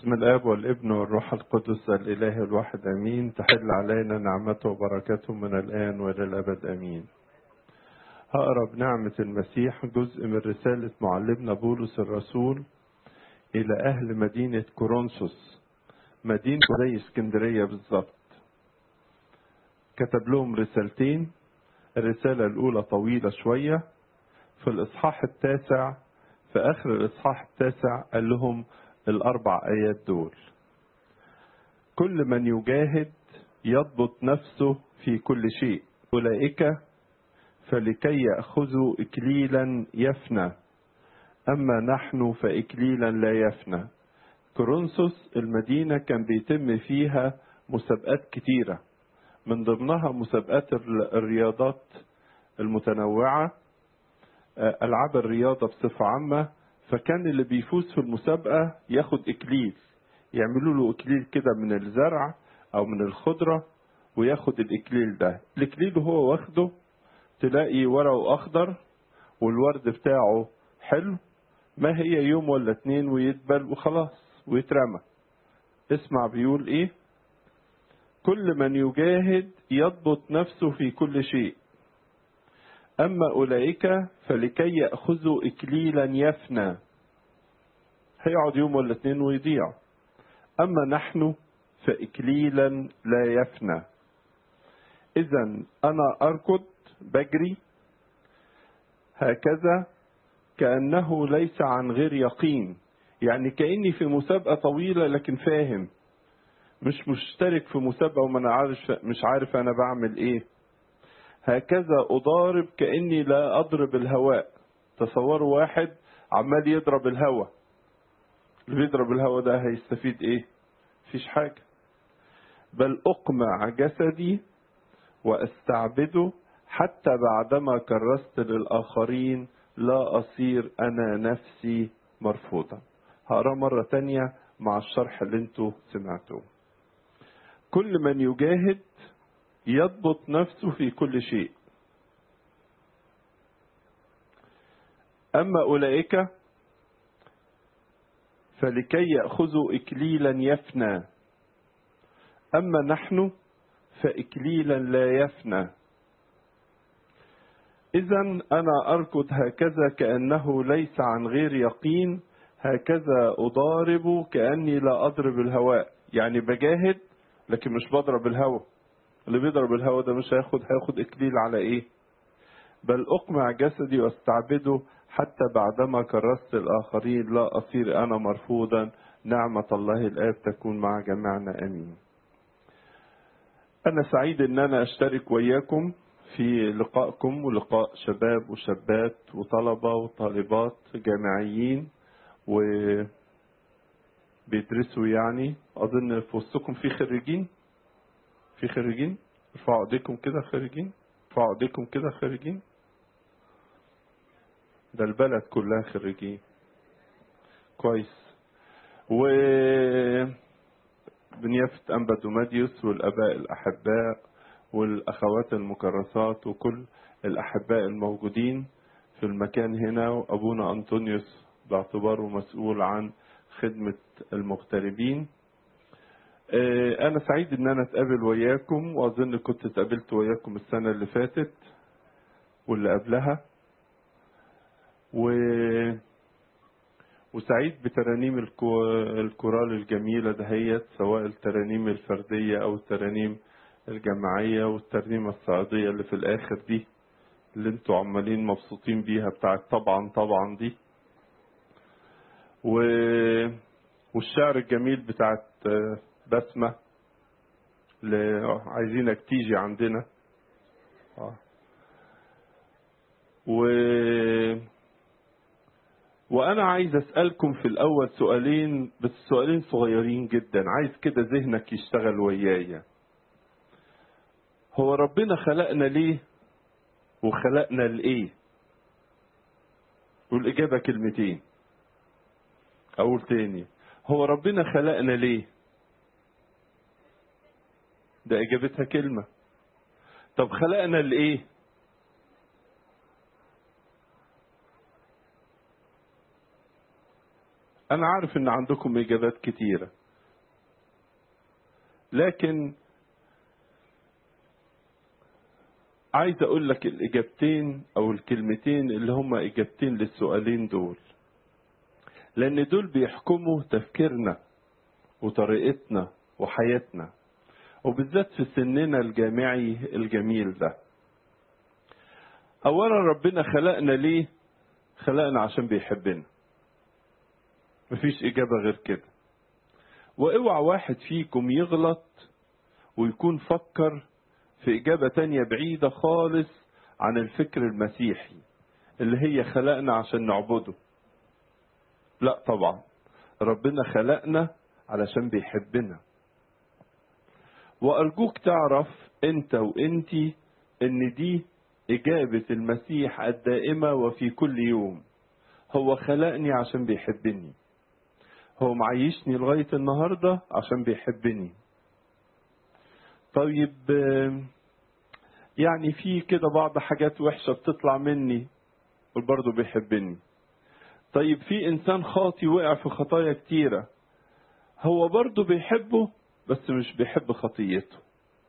باسم الاب والابن والروح القدس الاله الواحد امين تحل علينا نعمته وبركاته من الان والى الابد امين هقرا بنعمه المسيح جزء من رساله معلمنا بولس الرسول الى اهل مدينه كورنثوس مدينه زي اسكندريه بالظبط كتب لهم رسالتين الرساله الاولى طويله شويه في الاصحاح التاسع في اخر الاصحاح التاسع قال لهم الاربع ايات دول كل من يجاهد يضبط نفسه في كل شيء اولئك فلكي ياخذوا اكليلا يفنى اما نحن فاكليلا لا يفنى كورنثوس المدينه كان بيتم فيها مسابقات كتيره من ضمنها مسابقات الرياضات المتنوعه العاب الرياضه بصفه عامه فكان اللي بيفوز في المسابقة ياخد إكليل يعملوا له إكليل كده من الزرع أو من الخضرة وياخد الإكليل ده الإكليل هو واخده تلاقي ورقه أخضر والورد بتاعه حلو ما هي يوم ولا اتنين ويدبل وخلاص ويترمى اسمع بيقول ايه كل من يجاهد يضبط نفسه في كل شيء أما أولئك فلكي يأخذوا إكليلا يفنى هيقعد يوم ولا اتنين ويضيع أما نحن فإكليلا لا يفنى إذا أنا أركض بجري هكذا كأنه ليس عن غير يقين يعني كأني في مسابقة طويلة لكن فاهم مش مشترك في مسابقة وما عارف مش عارف أنا بعمل إيه هكذا أضارب كأني لا أضرب الهواء تصوروا واحد عمال يضرب الهواء اللي بيضرب الهواء ده هيستفيد ايه فيش حاجة بل أقمع جسدي وأستعبده حتى بعدما كرست للآخرين لا أصير أنا نفسي مرفوضا هقرا مرة تانية مع الشرح اللي انتوا سمعتوه كل من يجاهد يضبط نفسه في كل شيء أما أولئك فلكي يأخذوا إكليلا يفنى أما نحن فإكليلا لا يفنى إذا أنا أركض هكذا كأنه ليس عن غير يقين هكذا أضارب كأني لا أضرب الهواء يعني بجاهد لكن مش بضرب الهواء اللي بيضرب الهواء ده مش هياخد هياخد اكليل على ايه بل اقمع جسدي واستعبده حتى بعدما كرست الاخرين لا اصير انا مرفوضا نعمة الله الاب تكون مع جميعنا امين انا سعيد ان انا اشترك وياكم في لقائكم ولقاء شباب وشابات وطلبة وطالبات جامعيين و بيدرسوا يعني اظن في وسطكم في خريجين في خريجين ارفعوا ايديكم كده خارجين ارفعوا ايديكم كده خارجين ده البلد كلها خريجين كويس و بنيافة أنبا دوماديوس والآباء الأحباء والأخوات المكرسات وكل الأحباء الموجودين في المكان هنا وأبونا أنطونيوس باعتباره مسؤول عن خدمة المغتربين انا سعيد ان انا اتقابل وياكم واظن كنت اتقابلت وياكم السنه اللي فاتت واللي قبلها و وسعيد بترانيم الكورال الجميله دهيت سواء الترانيم الفرديه او الترانيم الجماعيه والترنيمه الصعيديه اللي في الاخر دي اللي انتوا عمالين مبسوطين بيها بتاعت طبعا طبعا دي و والشعر الجميل بتاعت بسمة اللي عايزينك تيجي عندنا آه. و وأنا عايز أسألكم في الأول سؤالين بس سؤالين صغيرين جدا عايز كده ذهنك يشتغل ويايا هو ربنا خلقنا ليه وخلقنا لإيه والإجابة كلمتين أقول تاني هو ربنا خلقنا ليه ده اجابتها كلمه طب خلقنا لايه أنا عارف إن عندكم إجابات كتيرة لكن عايز أقول لك الإجابتين أو الكلمتين اللي هما إجابتين للسؤالين دول لأن دول بيحكموا تفكيرنا وطريقتنا وحياتنا وبالذات في سننا الجامعي الجميل ده أولا ربنا خلقنا ليه خلقنا عشان بيحبنا مفيش إجابة غير كده واوعى واحد فيكم يغلط ويكون فكر في إجابة تانية بعيدة خالص عن الفكر المسيحي اللي هي خلقنا عشان نعبده لا طبعا ربنا خلقنا علشان بيحبنا وأرجوك تعرف أنت وأنتي أن دي إجابة المسيح الدائمة وفي كل يوم هو خلقني عشان بيحبني هو معيشني لغاية النهاردة عشان بيحبني طيب يعني في كده بعض حاجات وحشة بتطلع مني وبرضه بيحبني طيب في إنسان خاطي وقع في خطايا كتيرة هو برضه بيحبه بس مش بيحب خطيته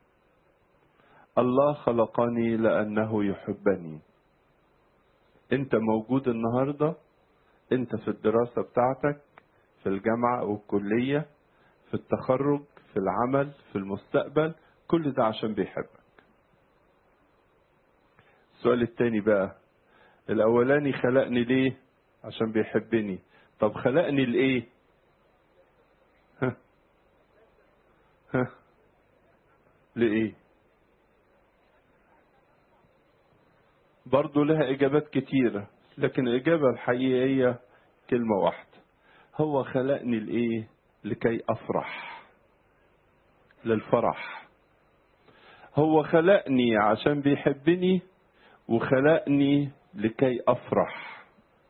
الله خلقني لأنه يحبني أنت موجود النهاردة أنت في الدراسة بتاعتك في الجامعة أو الكلية في التخرج في العمل في المستقبل كل ده عشان بيحبك السؤال التاني بقى الأولاني خلقني ليه عشان بيحبني طب خلقني لإيه ها ها لإيه برضه لها إجابات كتيرة لكن الإجابة الحقيقية كلمة واحدة هو خلقني لإيه لكي أفرح للفرح هو خلقني عشان بيحبني وخلقني لكي أفرح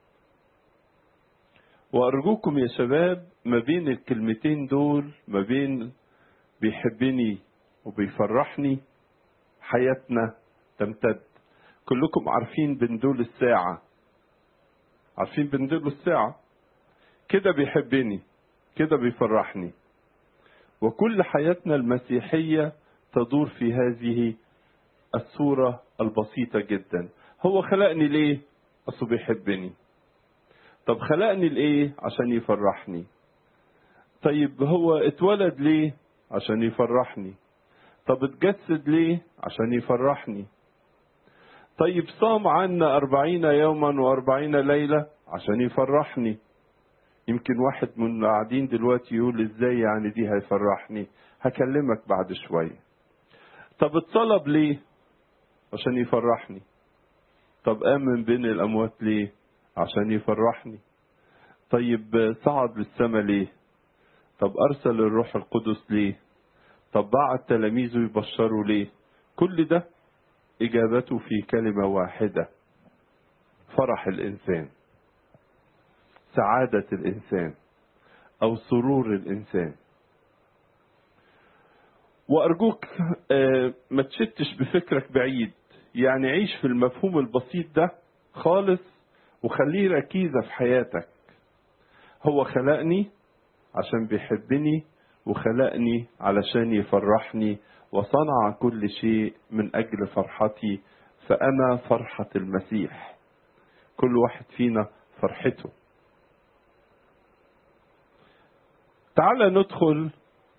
وأرجوكم يا شباب ما بين الكلمتين دول ما بين بيحبني وبيفرحني حياتنا تمتد كلكم عارفين بندول الساعة عارفين بندول الساعة كده بيحبني كده بيفرحني وكل حياتنا المسيحية تدور في هذه الصورة البسيطة جدا هو خلقني ليه أصله بيحبني طب خلقني لإيه عشان يفرحني طيب هو اتولد ليه عشان يفرحني طب اتجسد ليه عشان يفرحني طيب صام عنا أربعين يوما وأربعين ليلة عشان يفرحني يمكن واحد من قاعدين دلوقتي يقول ازاي يعني دي هيفرحني هكلمك بعد شوية طب اتصلب ليه عشان يفرحني طب قام من بين الأموات ليه عشان يفرحني طيب صعد للسماء ليه طب أرسل الروح القدس ليه طب بعت تلاميذه يبشروا ليه كل ده إجابته في كلمة واحدة فرح الإنسان سعادة الإنسان أو سرور الإنسان وأرجوك ما تشتش بفكرك بعيد يعني عيش في المفهوم البسيط ده خالص وخليه ركيزة في حياتك هو خلقني عشان بيحبني وخلقني علشان يفرحني وصنع كل شيء من أجل فرحتي فأنا فرحة المسيح كل واحد فينا فرحته تعال ندخل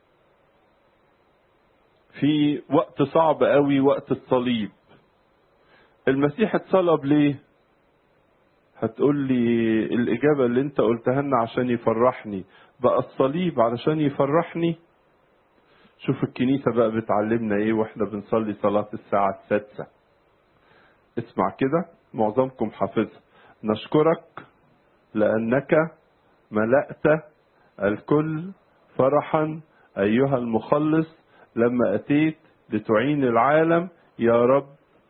في وقت صعب قوي وقت الصليب المسيح اتصلب ليه هتقول لي الإجابة اللي انت قلتها لنا عشان يفرحني بقى الصليب علشان يفرحني شوف الكنيسة بقى بتعلمنا ايه واحنا بنصلي صلاة الساعة السادسة اسمع كده معظمكم حافظها نشكرك لأنك ملأت الكل فرحا أيها المخلص لما أتيت لتعين العالم يا رب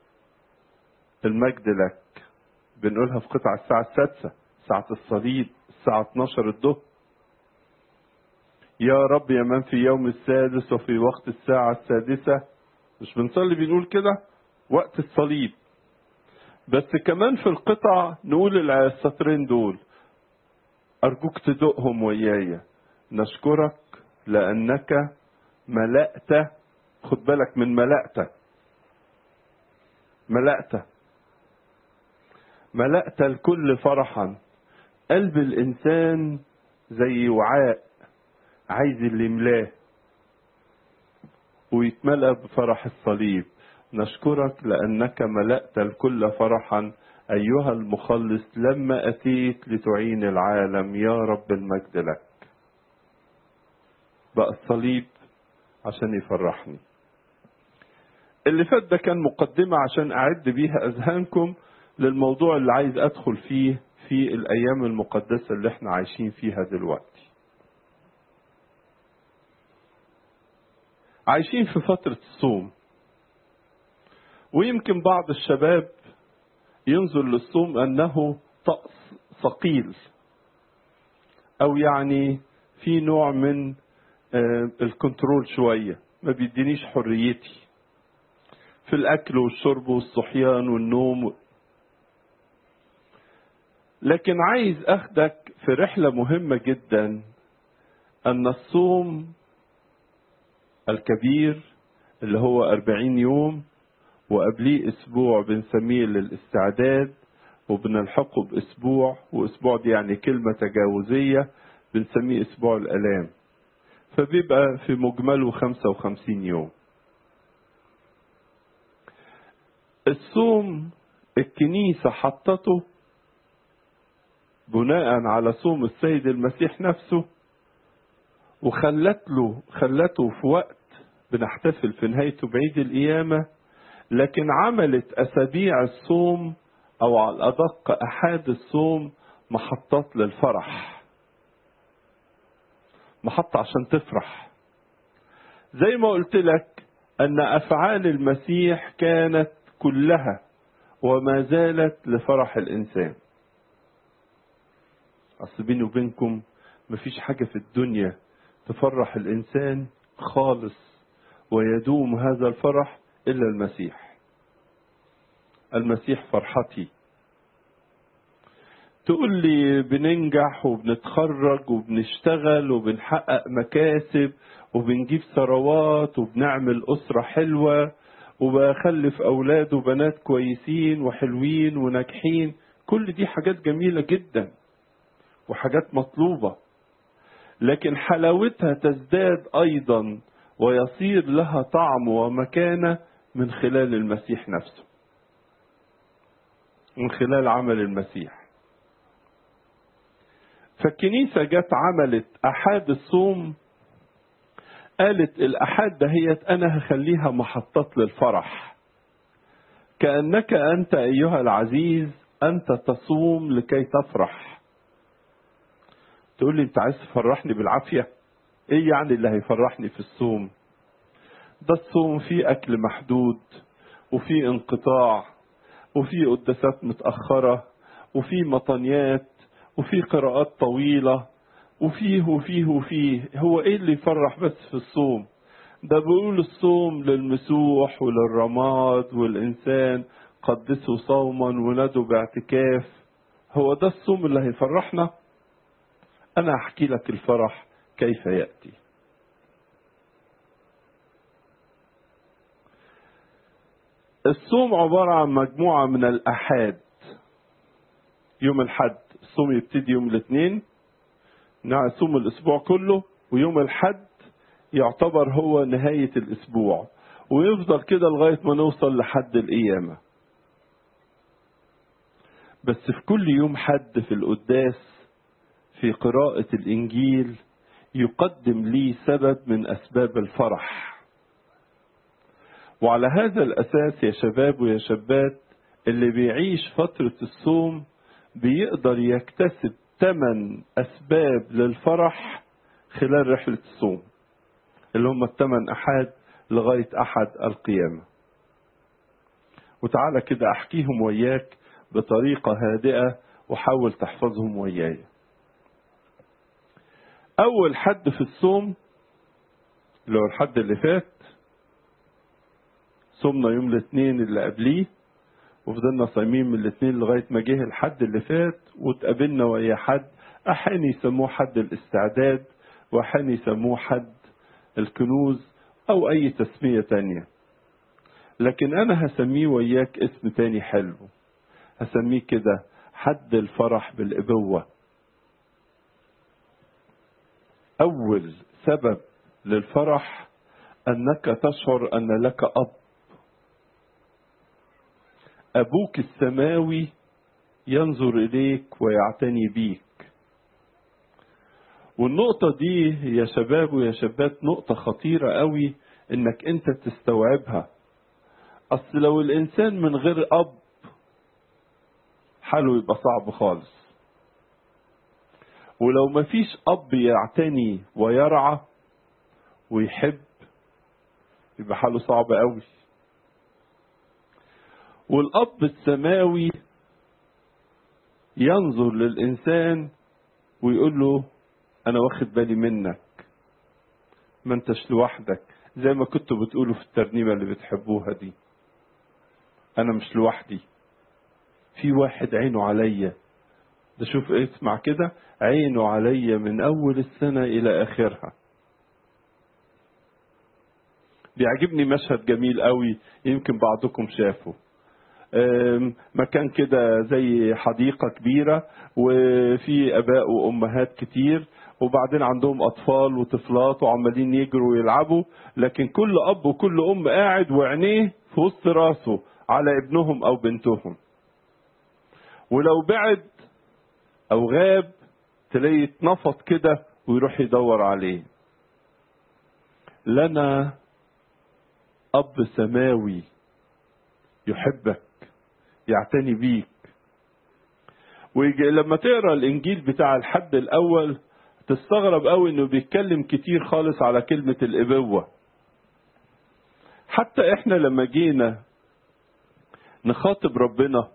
المجد لك بنقولها في قطع الساعة السادسة ساعة الصليب الساعة 12 الظهر يا رب يا من في يوم السادس وفي وقت الساعة السادسة مش بنصلي بنقول كده وقت الصليب بس كمان في القطع نقول السطرين دول أرجوك تدقهم ويايا نشكرك لأنك ملأت خد بالك من ملأت ملأت ملأت الكل فرحا قلب الإنسان زي وعاء عايز اللي يملاه ويتملأ بفرح الصليب نشكرك لأنك ملأت الكل فرحا أيها المخلص لما أتيت لتعين العالم يا رب المجد لك بقى الصليب عشان يفرحني اللي فات ده كان مقدمة عشان أعد بيها أذهانكم للموضوع اللي عايز أدخل فيه في الأيام المقدسة اللي احنا عايشين فيها دلوقتي عايشين في فترة الصوم ويمكن بعض الشباب ينظر للصوم أنه طقس ثقيل أو يعني في نوع من الكنترول شوية ما بيدينيش حريتي في الأكل والشرب والصحيان والنوم لكن عايز أخدك في رحلة مهمة جدا أن الصوم الكبير اللي هو أربعين يوم وقبليه أسبوع بنسميه للاستعداد وبنلحقه بأسبوع وأسبوع دي يعني كلمة تجاوزية بنسميه أسبوع الآلام فبيبقى في مجمله خمسة وخمسين يوم الصوم الكنيسة حطته بناء على صوم السيد المسيح نفسه وخلت له خلته في وقت بنحتفل في نهايته بعيد القيامة لكن عملت أسابيع الصوم أو على الأدق أحاد الصوم محطات للفرح محطة عشان تفرح زي ما قلت لك أن أفعال المسيح كانت كلها وما زالت لفرح الإنسان أصل بيني وبينكم مفيش حاجة في الدنيا تفرح الإنسان خالص ويدوم هذا الفرح إلا المسيح المسيح فرحتي تقول لي بننجح وبنتخرج وبنشتغل وبنحقق مكاسب وبنجيب ثروات وبنعمل أسرة حلوة وبخلف أولاد وبنات كويسين وحلوين وناجحين كل دي حاجات جميلة جدا وحاجات مطلوبة لكن حلاوتها تزداد أيضا ويصير لها طعم ومكانة من خلال المسيح نفسه من خلال عمل المسيح فالكنيسة جت عملت أحاد الصوم قالت الأحاد دهيت أنا هخليها محطات للفرح كأنك أنت أيها العزيز أنت تصوم لكي تفرح تقول لي أنت عايز تفرحني بالعافية إيه يعني اللي هيفرحني في الصوم ده الصوم فيه أكل محدود وفيه انقطاع وفيه قداسات متأخرة وفيه مطنيات وفيه قراءات طويلة وفيه وفيه وفيه هو ايه اللي يفرح بس في الصوم ده بيقول الصوم للمسوح وللرماد والإنسان قدسوا صوما وندوا باعتكاف هو ده الصوم اللي هيفرحنا أنا أحكي لك الفرح كيف يأتي الصوم عبارة عن مجموعة من الأحاد يوم الحد الصوم يبتدي يوم الاثنين نصوم الأسبوع كله ويوم الحد يعتبر هو نهاية الأسبوع ويفضل كده لغاية ما نوصل لحد القيامة بس في كل يوم حد في القداس في قراءة الإنجيل يقدم لي سبب من أسباب الفرح وعلى هذا الأساس يا شباب ويا شابات اللي بيعيش فترة الصوم بيقدر يكتسب ثمان أسباب للفرح خلال رحلة الصوم اللي هم الثمان أحد لغاية أحد القيامة وتعالى كده أحكيهم وياك بطريقة هادئة وحاول تحفظهم وياي أول حد في الصوم اللي هو الحد اللي فات صمنا يوم الاثنين اللي قبليه وفضلنا صايمين من الاثنين لغايه ما جه الحد اللي فات واتقابلنا ويا حد أحيانا يسموه حد الاستعداد وأحيانا يسموه حد الكنوز أو أي تسمية تانية لكن أنا هسميه وياك اسم تاني حلو هسميه كده حد الفرح بالإبوة أول سبب للفرح أنك تشعر أن لك أب أبوك السماوي ينظر إليك ويعتني بيك والنقطة دي يا شباب ويا شابات نقطة خطيرة قوي إنك أنت تستوعبها أصل لو الإنسان من غير أب حاله يبقى صعب خالص ولو مفيش أب يعتني ويرعى ويحب يبقى حاله صعب قوي والأب السماوي ينظر للإنسان ويقول له أنا واخد بالي منك ما أنتش لوحدك زي ما كنتوا بتقولوا في الترنيمة اللي بتحبوها دي أنا مش لوحدي في واحد عينه عليا ده شوف اسمع كده عينه عليا من أول السنة إلى آخرها بيعجبني مشهد جميل قوي يمكن بعضكم شافه مكان كده زي حديقة كبيرة وفي أباء وأمهات كتير وبعدين عندهم أطفال وطفلات وعمالين يجروا ويلعبوا لكن كل أب وكل أم قاعد وعينيه في وسط راسه على ابنهم أو بنتهم ولو بعد أو غاب تلاقي اتنفض كده ويروح يدور عليه لنا أب سماوي يحبك يعتني بيك ولما تقرا الانجيل بتاع الحد الاول تستغرب قوي انه بيتكلم كتير خالص على كلمه الابوه حتى احنا لما جينا نخاطب ربنا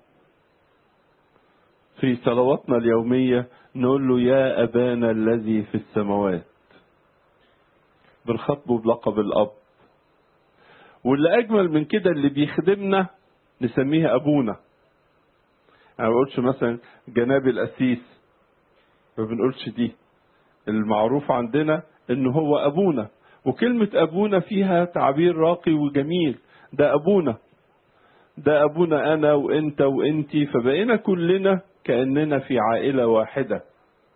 في صلواتنا اليوميه نقول له يا ابانا الذي في السماوات بنخاطبه بلقب الاب واللي اجمل من كده اللي بيخدمنا نسميه ابونا انا ما بقولش مثلا جناب القسيس ما بنقولش دي المعروف عندنا ان هو ابونا وكلمة ابونا فيها تعبير راقي وجميل ده ابونا ده ابونا انا وانت وانتي فبقينا كلنا كاننا في عائلة واحدة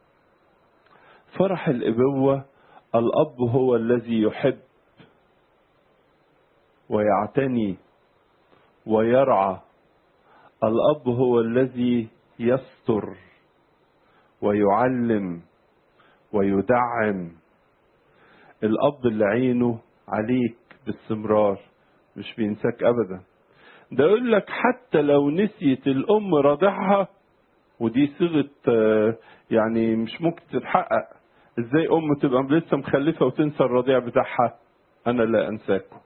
فرح الابوة الاب هو الذي يحب ويعتني ويرعى الاب هو الذي يستر ويعلم ويدعم الاب اللي عينه عليك باستمرار مش بينساك ابدا ده يقول لك حتى لو نسيت الام رضعها ودي صيغه يعني مش ممكن تتحقق ازاي ام تبقى لسه مخلفه وتنسى الرضيع بتاعها انا لا انساكم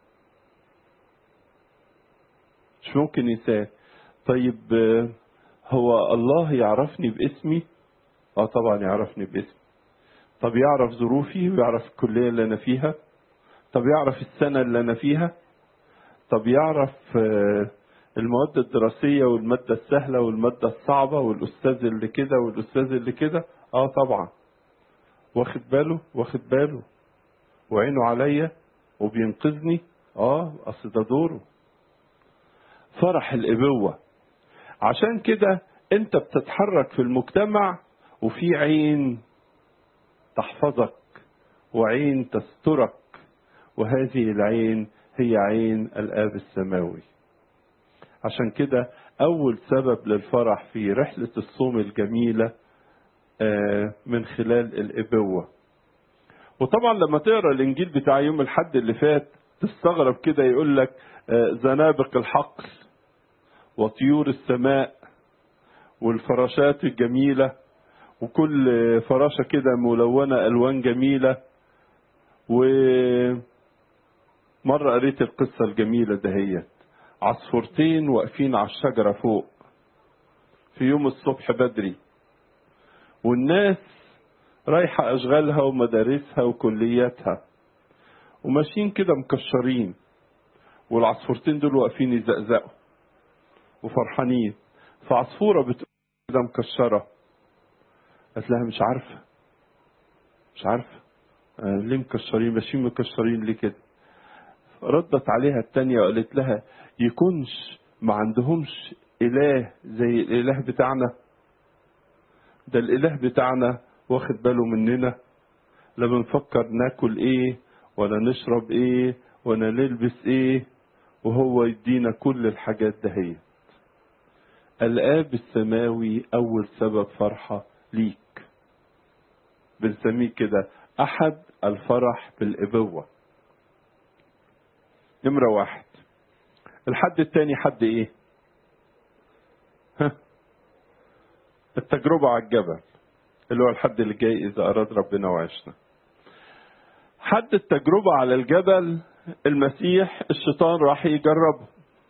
مش ممكن ينساه طيب هو الله يعرفني باسمي اه طبعا يعرفني باسمي طب يعرف ظروفي ويعرف الكلية اللي أنا فيها طب يعرف السنة اللي أنا فيها طب يعرف المواد الدراسية والمادة السهلة والمادة الصعبة والأستاذ اللي كده والأستاذ اللي كده اه طبعا واخد باله واخد باله وعينه عليا وبينقذني اه اصل ده دوره فرح الابوه عشان كده انت بتتحرك في المجتمع وفي عين تحفظك وعين تسترك وهذه العين هي عين الاب السماوي عشان كده اول سبب للفرح في رحله الصوم الجميله من خلال الابوه وطبعا لما تقرا الانجيل بتاع يوم الحد اللي فات تستغرب كده يقول لك زنابق الحقل وطيور السماء والفراشات الجميلة وكل فراشة كده ملونة ألوان جميلة ومرة قريت القصة الجميلة دهيت عصفورتين واقفين على الشجرة فوق في يوم الصبح بدري والناس رايحة أشغالها ومدارسها وكلياتها وماشيين كده مكشرين والعصفورتين دول واقفين يزقزقوا وفرحانين فعصفورة بتقول كده مكشرة قالت لها مش عارفة مش عارفة آه ليه مكشرين ماشيين مكشرين ليه كده ردت عليها التانية وقالت لها يكونش ما عندهمش إله زي الإله بتاعنا ده الإله بتاعنا واخد باله مننا لا بنفكر ناكل ايه ولا نشرب ايه ولا نلبس ايه وهو يدينا كل الحاجات دهيت الآب السماوي أول سبب فرحة ليك بنسميه كده أحد الفرح بالإبوة نمرة واحد الحد التاني حد إيه؟ ها؟ التجربة على الجبل اللي هو الحد اللي جاي إذا أراد ربنا وعشنا حد التجربة على الجبل المسيح الشيطان راح يجربه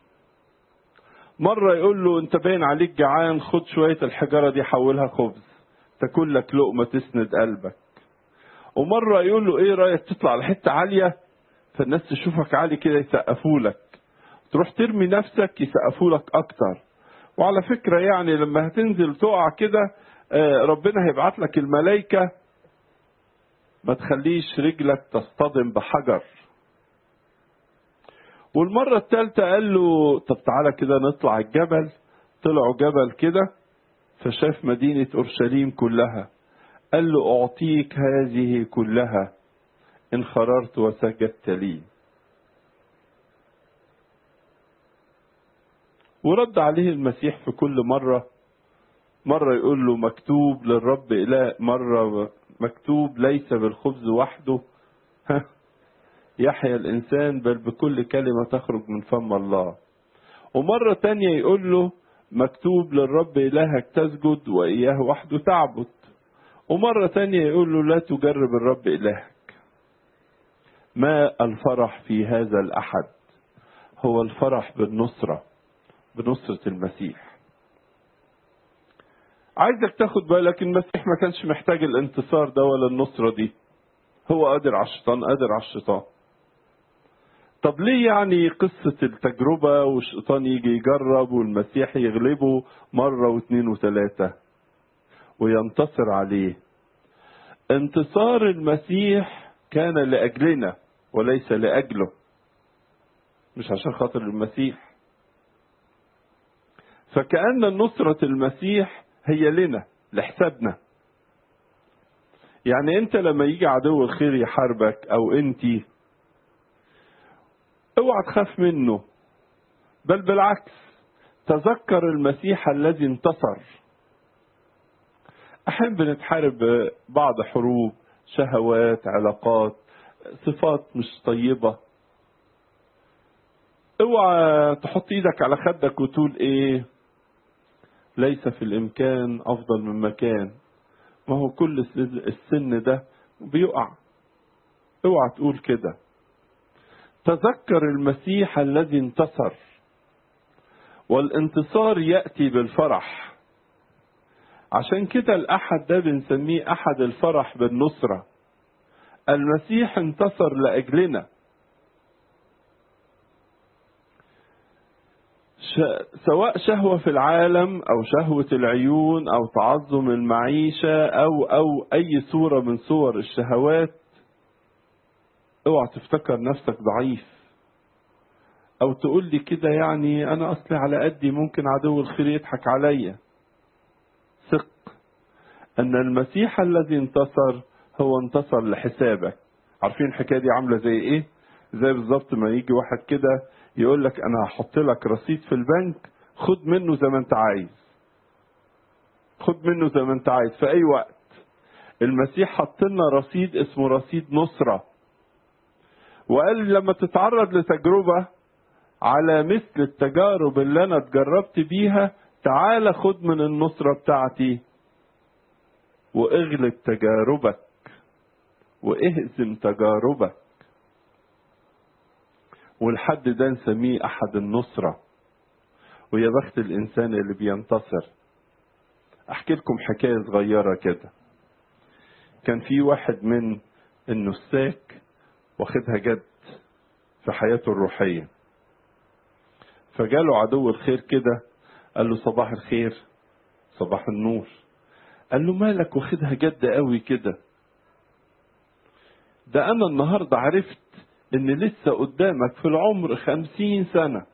مرة يقول له انت باين عليك جعان خد شوية الحجارة دي حولها خبز تاكل لك لقمة تسند قلبك ومرة يقول له ايه رأيك تطلع لحتة عالية فالناس تشوفك عالي كده يسقفوا لك تروح ترمي نفسك يسقفوا لك اكتر وعلى فكرة يعني لما هتنزل تقع كده ربنا هيبعت لك الملائكة ما تخليش رجلك تصطدم بحجر والمرة الثالثة قال له طب تعالى كده نطلع الجبل طلعوا جبل كده فشاف مدينة أورشليم كلها قال له أعطيك هذه كلها إن خررت وسجدت لي ورد عليه المسيح في كل مرة مرة يقول له مكتوب للرب إله مرة مكتوب ليس بالخبز وحده يحيا الإنسان بل بكل كلمة تخرج من فم الله ومرة تانية يقول له مكتوب للرب إلهك تسجد وإياه وحده تعبد ومرة تانية يقول له لا تجرب الرب إلهك ما الفرح في هذا الأحد هو الفرح بالنصرة بنصرة المسيح عايزك تاخد بالك المسيح ما كانش محتاج الانتصار ده ولا النصرة دي هو قادر على الشيطان قادر على الشيطان طب ليه يعني قصة التجربة والشيطان يجي يجرب والمسيح يغلبه مرة واثنين وثلاثة وينتصر عليه انتصار المسيح كان لأجلنا وليس لأجله مش عشان خاطر المسيح فكأن نصرة المسيح هي لنا لحسابنا يعني انت لما يجي عدو الخير يحاربك او انتي اوعى تخاف منه بل بالعكس تذكر المسيح الذي انتصر احيانا بنتحارب بعض حروب شهوات علاقات صفات مش طيبه اوعى تحط ايدك على خدك وتقول ايه ليس في الامكان افضل من مكان ما هو كل السن ده بيقع اوعى تقول كده تذكر المسيح الذي انتصر والانتصار ياتي بالفرح عشان كده الاحد ده بنسميه احد الفرح بالنصره المسيح انتصر لاجلنا سواء شهوة في العالم أو شهوة العيون أو تعظم المعيشة أو أو أي صورة من صور الشهوات اوعى تفتكر نفسك ضعيف أو تقول لي كده يعني أنا أصلي على قدي ممكن عدو الخير يضحك عليا ثق أن المسيح الذي انتصر هو انتصر لحسابك عارفين الحكاية دي عاملة زي إيه؟ زي بالظبط ما يجي واحد كده يقول لك انا هحط لك رصيد في البنك خد منه زي ما انت عايز خد منه زي ما انت عايز في اي وقت المسيح حط لنا رصيد اسمه رصيد نصرة وقال لما تتعرض لتجربة على مثل التجارب اللي انا اتجربت بيها تعال خد من النصرة بتاعتي واغلب تجاربك واهزم تجاربك والحد ده نسميه احد النصرة ويا بخت الانسان اللي بينتصر احكي لكم حكاية صغيرة كده كان في واحد من النساك واخدها جد في حياته الروحية فجاله عدو الخير كده قال له صباح الخير صباح النور قال له مالك واخدها جد قوي كده ده انا النهاردة عرفت ان لسه قدامك في العمر خمسين سنة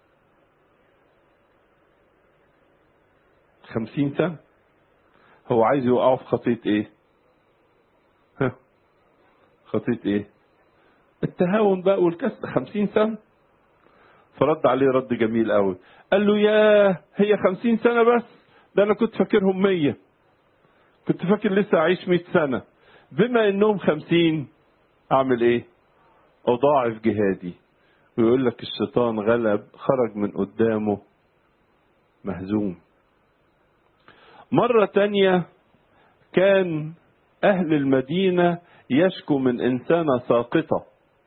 خمسين سنة هو عايز يوقعه في خطية ايه ها خطية ايه التهاون بقى والكسب خمسين سنة فرد عليه رد جميل قوي قال له ياه هي خمسين سنة بس ده انا كنت فاكرهم مية كنت فاكر لسه اعيش مئة سنة بما انهم خمسين اعمل ايه اضاعف جهادي ويقول لك الشيطان غلب خرج من قدامه مهزوم مرة تانية كان أهل المدينة يشكو من إنسانة ساقطة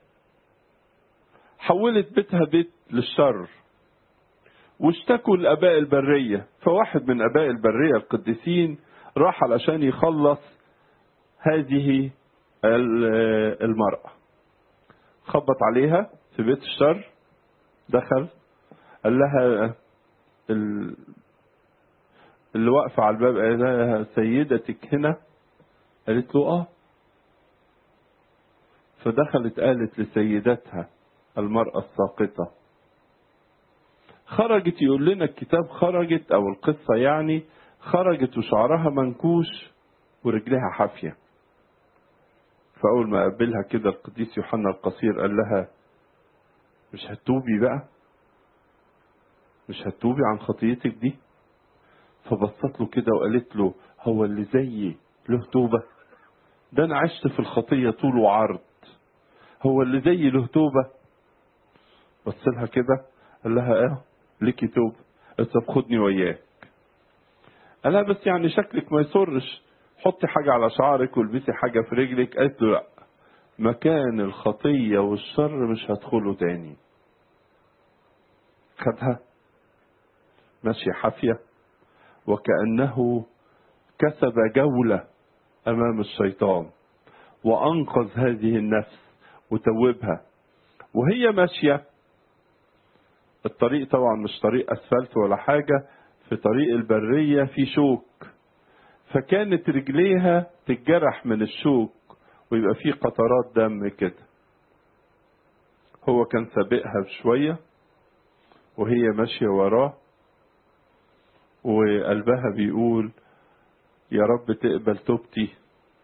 حولت بيتها بيت للشر واشتكوا لآباء البرية فواحد من آباء البرية القديسين راح علشان يخلص هذه المرأة خبط عليها في بيت الشر دخل قال لها اللي واقفة على الباب قال لها سيدتك هنا قالت له اه فدخلت قالت لسيدتها المرأة الساقطة خرجت يقول لنا الكتاب خرجت او القصة يعني خرجت وشعرها منكوش ورجلها حافية فأول ما قابلها كده القديس يوحنا القصير قال لها مش هتوبي بقى مش هتوبي عن خطيتك دي فبصت له كده وقالت له هو اللي زيي له توبة ده أنا عشت في الخطية طول وعرض هو اللي زيي له توبة بص لها كده قال لها اه ليكي توبة قالت طب خدني وياك قال لها بس يعني شكلك ما يسرش حطي حاجة على شعرك والبسي حاجة في رجلك قالت له لا مكان الخطية والشر مش هدخله تاني خدها ماشية حافية وكأنه كسب جولة أمام الشيطان وأنقذ هذه النفس وتوبها وهي ماشية الطريق طبعا مش طريق أسفلت ولا حاجة في طريق البرية في شوك فكانت رجليها تتجرح من الشوك ويبقى فيه قطرات دم كده هو كان سابقها بشوية وهي ماشية وراه وقلبها بيقول يا رب تقبل توبتي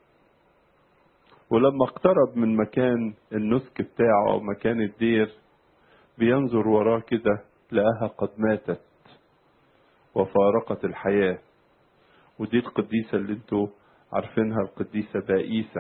ولما اقترب من مكان النسك بتاعه او مكان الدير بينظر وراه كده لقاها قد ماتت وفارقت الحياة ودي القديسة اللي انتوا عارفينها القديسة بائسة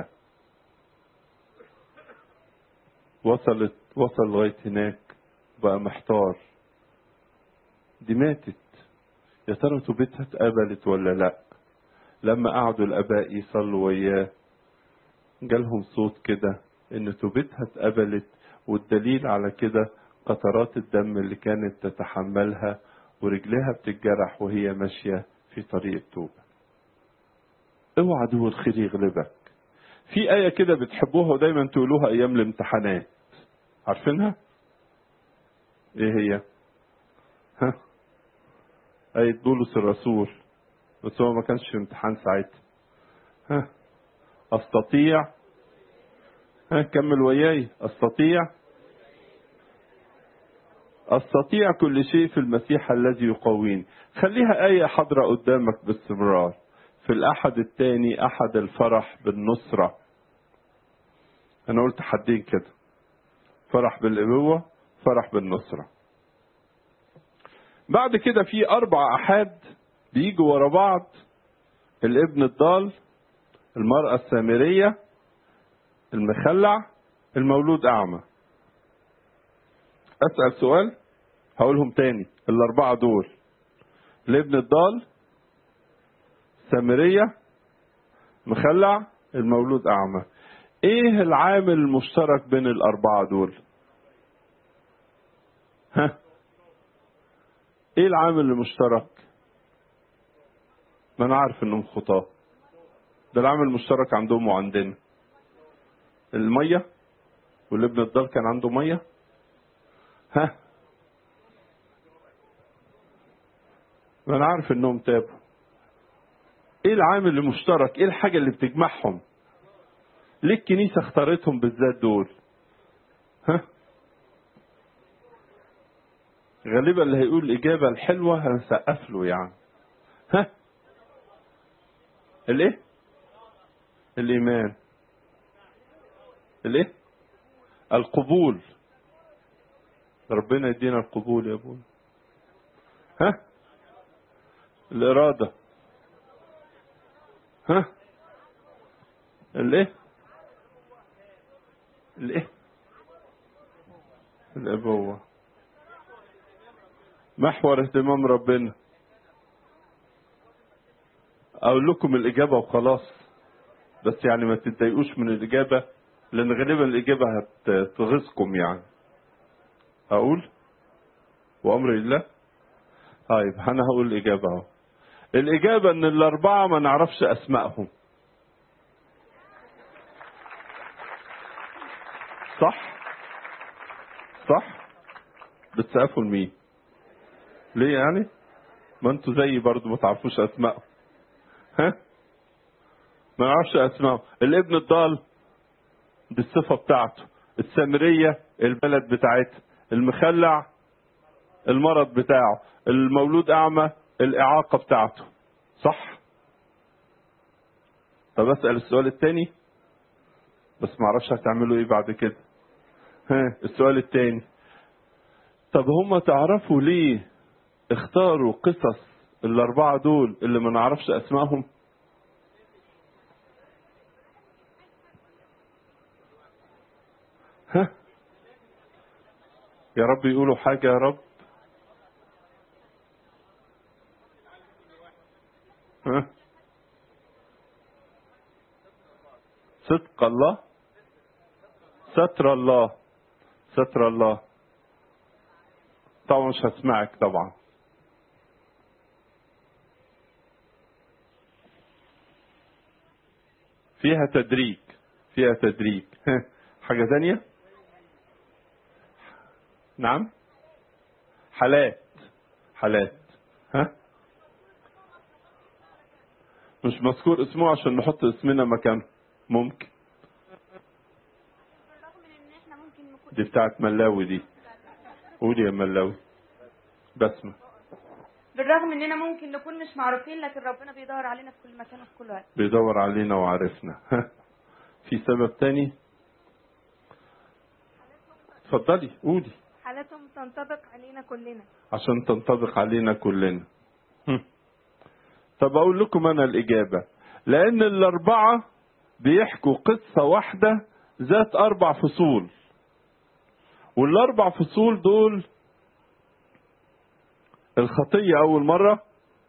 وصلت وصل لغاية هناك بقى محتار دي ماتت يا ترى توبتها اتقبلت ولا لا لما قعدوا الاباء يصلوا وياه جالهم صوت كده ان توبتها اتقبلت والدليل على كده قطرات الدم اللي كانت تتحملها ورجلها بتتجرح وهي ماشية في طريق التوبة اوعى عدو الخير يغلبك في آية كده بتحبوها ودايما تقولوها أيام الامتحانات عارفينها؟ إيه هي؟ ها؟ آية بولس الرسول بس هو ما كانش في امتحان ساعتها ها؟ أستطيع ها كمل وياي أستطيع أستطيع كل شيء في المسيح الذي يقويني خليها آية حاضرة قدامك باستمرار في الأحد الثاني أحد الفرح بالنصرة أنا قلت حدين كده فرح بالإبوة فرح بالنصرة بعد كده في أربع أحاد بيجوا ورا بعض الابن الضال المرأة السامرية المخلع المولود أعمى أسأل سؤال هقولهم تاني الأربعة دول الابن الضال سامرية مخلع المولود أعمى إيه العامل المشترك بين الأربعة دول ها إيه العامل المشترك ما أنا عارف إنهم خطاة ده العامل المشترك عندهم وعندنا المية والابن الضال كان عنده مية ها ما انا عارف انهم تابوا ايه العامل المشترك ايه الحاجة اللي بتجمعهم ليه الكنيسة اختارتهم بالذات دول ها غالبا اللي هيقول الإجابة الحلوة هنسقف له يعني ها الايه الإيمان الايه القبول ربنا يدينا القبول يا ابونا ها الإرادة ها الايه الايه الأبوة محور اهتمام ربنا أقول لكم الإجابة وخلاص بس يعني ما تتضايقوش من الإجابة لأن غالبا الإجابة هتغيظكم يعني أقول وأمر الله طيب أنا هقول الإجابة أهو الإجابة إن الأربعة ما نعرفش أسمائهم صح صح بتسقفوا لمين ليه يعني ما انتوا زيي برضو ما تعرفوش اسمائهم ها ما نعرفش اسمائهم الابن الضال دي الصفه بتاعته السامريه البلد بتاعتها المخلع المرض بتاعه المولود اعمى الاعاقه بتاعته صح طب اسال السؤال الثاني بس ما اعرفش هتعملوا ايه بعد كده ها السؤال الثاني طب هم تعرفوا ليه اختاروا قصص الأربعة دول اللي ما نعرفش أسمائهم ها يا رب يقولوا حاجة يا رب ها صدق الله ستر الله ستر الله طبعا مش هسمعك طبعا فيها تدريج فيها تدريج ها. حاجة ثانية نعم حالات حالات ها مش مذكور اسمه عشان نحط اسمنا مكانه ممكن بالرغم من ان احنا ممكن نكون دي بتاعت ملاوي دي قولي يا ملاوي بسمة بالرغم اننا ممكن نكون مش معروفين لكن ربنا بيدور علينا في كل مكان وفي كل وقت بيدور علينا وعرفنا ها. في سبب تاني اتفضلي قولي حالاتهم تنطبق علينا كلنا عشان تنطبق علينا كلنا هم. طب اقول لكم انا الاجابه لان الاربعه بيحكوا قصه واحده ذات اربع فصول والاربع فصول دول الخطيه اول مره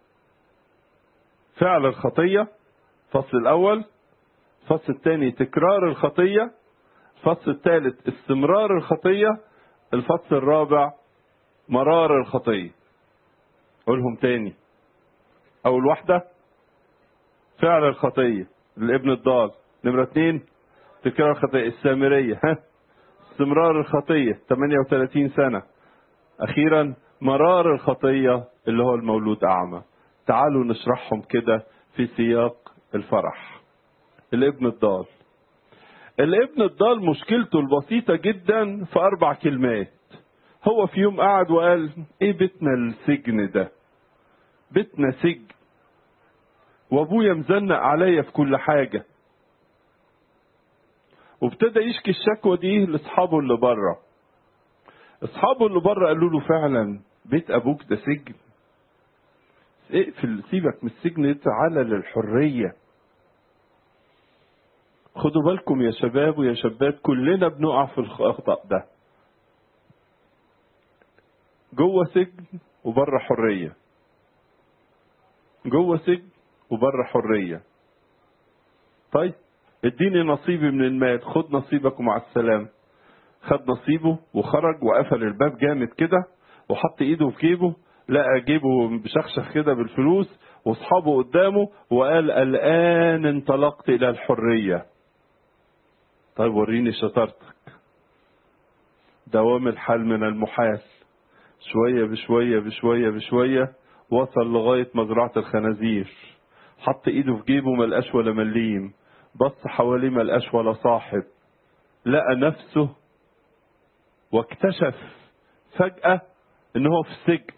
فعل الخطيه الفصل الاول الفصل الثاني تكرار الخطيه الفصل الثالث استمرار الخطيه الفصل الرابع مرار الخطيه قولهم تاني اول واحده فعل الخطيه الابن الضال نمره اتنين تكرار الخطيه السامريه ها استمرار الخطيه 38 سنه اخيرا مرار الخطيه اللي هو المولود اعمى تعالوا نشرحهم كده في سياق الفرح الابن الضال الابن الضال مشكلته البسيطه جدا في اربع كلمات هو في يوم قعد وقال ايه بيتنا السجن ده بيتنا سجن وابويا مزنق عليا في كل حاجة وابتدى يشكي الشكوى دي لاصحابه اللي بره اصحابه اللي بره قالوا له فعلا بيت ابوك ده سجن اقفل سيبك من السجن تعالى للحرية خدوا بالكم يا شباب ويا شابات كلنا بنقع في الخطأ ده جوه سجن وبره حرية جوه سجن وبره حرية طيب اديني نصيبي من المال خد نصيبك ومع السلامة خد نصيبه وخرج وقفل الباب جامد كده وحط ايده في جيبه لقى جيبه بشخشخ كده بالفلوس واصحابه قدامه وقال الان انطلقت الى الحرية طيب وريني شطارتك دوام الحال من المحال شوية بشوية بشوية بشوية وصل لغاية مزرعة الخنازير حط ايده في جيبه ملقاش ولا مليم بص حواليه ملقاش ولا صاحب لقى نفسه واكتشف فجأة ان هو في السجن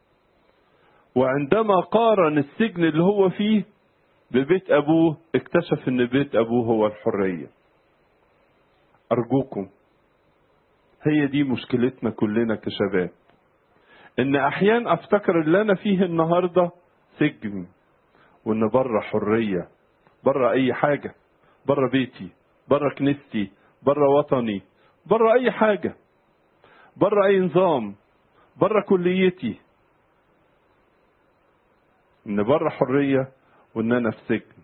وعندما قارن السجن اللي هو فيه ببيت ابوه اكتشف ان بيت ابوه هو الحرية ارجوكم هي دي مشكلتنا كلنا كشباب ان احيان افتكر اللي انا فيه النهارده سجن وان بره حريه بره اي حاجه بره بيتي بره كنيستي بره وطني بره اي حاجه بره اي نظام بره كليتي ان بره حريه وان انا في سجن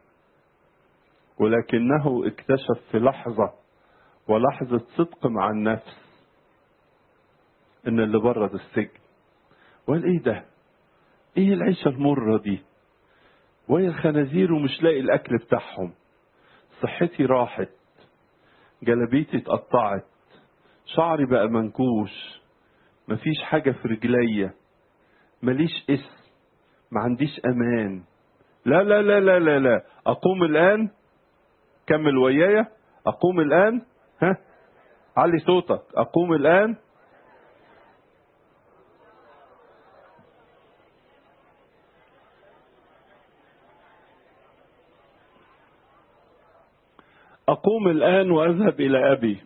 ولكنه اكتشف في لحظه ولحظه صدق مع النفس ان اللي بره ده السجن وقال ايه ده ايه العيشه المره دي وهي الخنازير ومش لاقي الاكل بتاعهم صحتي راحت جلبيتي اتقطعت شعري بقى منكوش مفيش حاجه في رجليا ماليش اسم ما عنديش امان لا لا لا لا لا لا اقوم الان كمل ويايا اقوم الان ها علي صوتك اقوم الان أقوم الآن وأذهب إلى أبي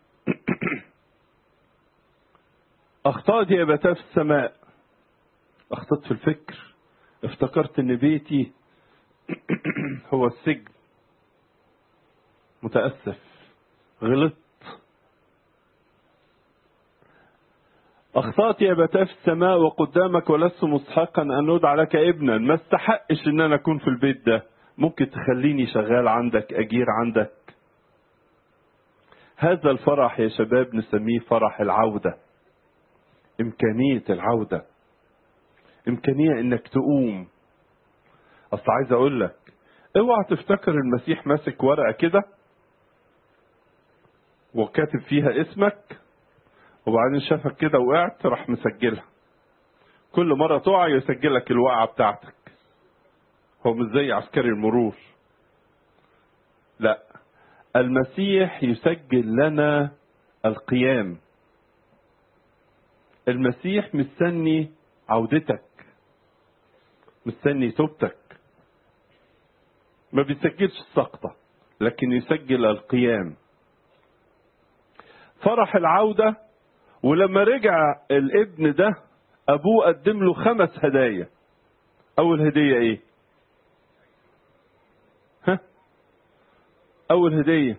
أخطأت يا أبتاه في السماء أخطأت في الفكر افتكرت أن بيتي هو السجن متأسف غلطت أخطأت يا أبتاه في السماء وقدامك ولست مستحقا أن أدعى لك ابنا ما استحقش أن أنا أكون في البيت ده ممكن تخليني شغال عندك أجير عندك هذا الفرح يا شباب نسميه فرح العودة إمكانية العودة إمكانية إنك تقوم أصل عايز أقول لك اوعى تفتكر المسيح ماسك ورقة كده وكاتب فيها اسمك وبعدين شافك كده وقعت راح مسجلها كل مرة تقع يسجلك الوقعة بتاعتك هو مش زي عسكري المرور لا المسيح يسجل لنا القيام المسيح مستني عودتك مستني توبتك ما بيسجلش السقطة لكن يسجل القيام فرح العودة ولما رجع الابن ده أبوه قدم له خمس هدايا أول هدية إيه؟ ها؟ أول هدية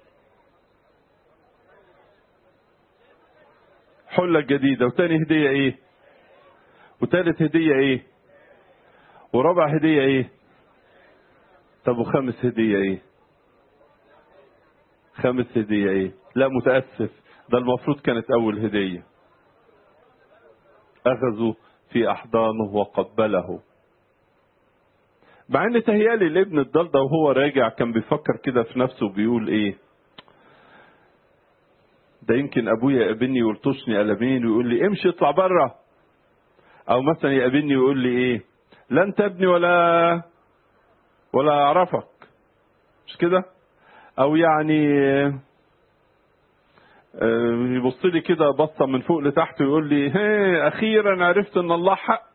حلة جديدة وتاني هدية إيه؟ وتالت هدية إيه؟ ورابع هدية إيه؟ طب وخامس هدية إيه؟ خامس هدية إيه؟ لا متأسف ده المفروض كانت أول هدية أخذوا في أحضانه وقبله مع ان تهيالي الابن الضال ده وهو راجع كان بيفكر كده في نفسه وبيقول ايه ده يمكن ابويا يقابلني ويلطشني قلمين ويقول لي امشي اطلع بره او مثلا يقابلني ويقول لي ايه لا انت ابني ولا ولا اعرفك مش كده او يعني يبص لي كده بصه من فوق لتحت ويقول لي هي اخيرا عرفت ان الله حق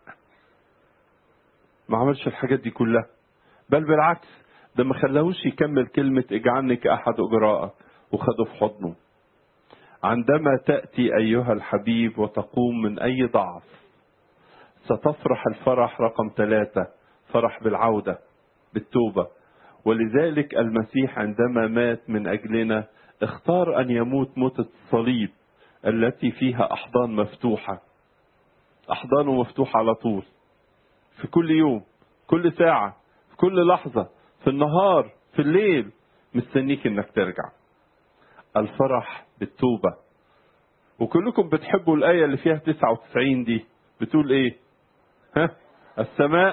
ما عملش الحاجات دي كلها بل بالعكس ده ما خلاهوش يكمل كلمة اجعلني كأحد أجراءك وخده في حضنه عندما تأتي أيها الحبيب وتقوم من أي ضعف ستفرح الفرح رقم ثلاثة فرح بالعودة بالتوبة ولذلك المسيح عندما مات من أجلنا اختار أن يموت موتة الصليب التي فيها أحضان مفتوحة أحضانه مفتوحة على طول في كل يوم كل ساعة في كل لحظة في النهار في الليل مستنيك انك ترجع الفرح بالتوبة وكلكم بتحبوا الآية اللي فيها 99 دي بتقول ايه ها السماء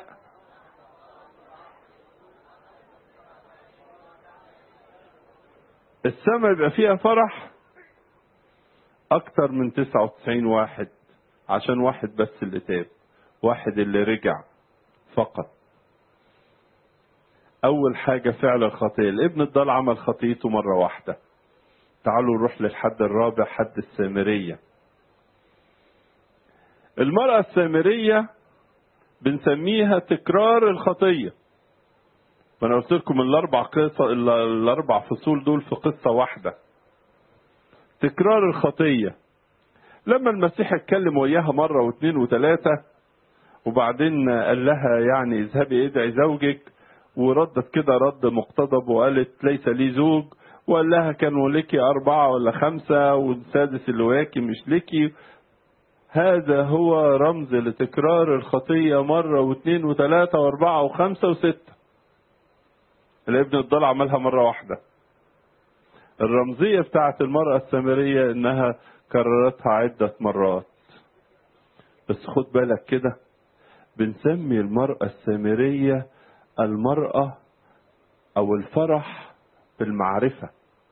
السماء يبقى فيها فرح اكتر من 99 واحد عشان واحد بس اللي تاب واحد اللي رجع فقط أول حاجة فعل الخطية الابن الضال عمل خطيته مرة واحدة تعالوا نروح للحد الرابع حد السامرية المرأة السامرية بنسميها تكرار الخطية ما انا قلت لكم الاربع قصة الاربع فصول دول في قصة واحدة تكرار الخطية لما المسيح اتكلم وياها مرة واثنين وثلاثة وبعدين قال لها يعني اذهبي ادعي زوجك وردت كده رد مقتضب وقالت ليس لي زوج وقال لها كانوا لك أربعة ولا خمسة والسادس اللي وياكي مش لك هذا هو رمز لتكرار الخطية مرة واثنين وثلاثة وأربعة وخمسة وستة الابن الضال عملها مرة واحدة الرمزية بتاعت المرأة السامرية إنها كررتها عدة مرات بس خد بالك كده بنسمي المرأة السامرية المرأة أو الفرح بالمعرفة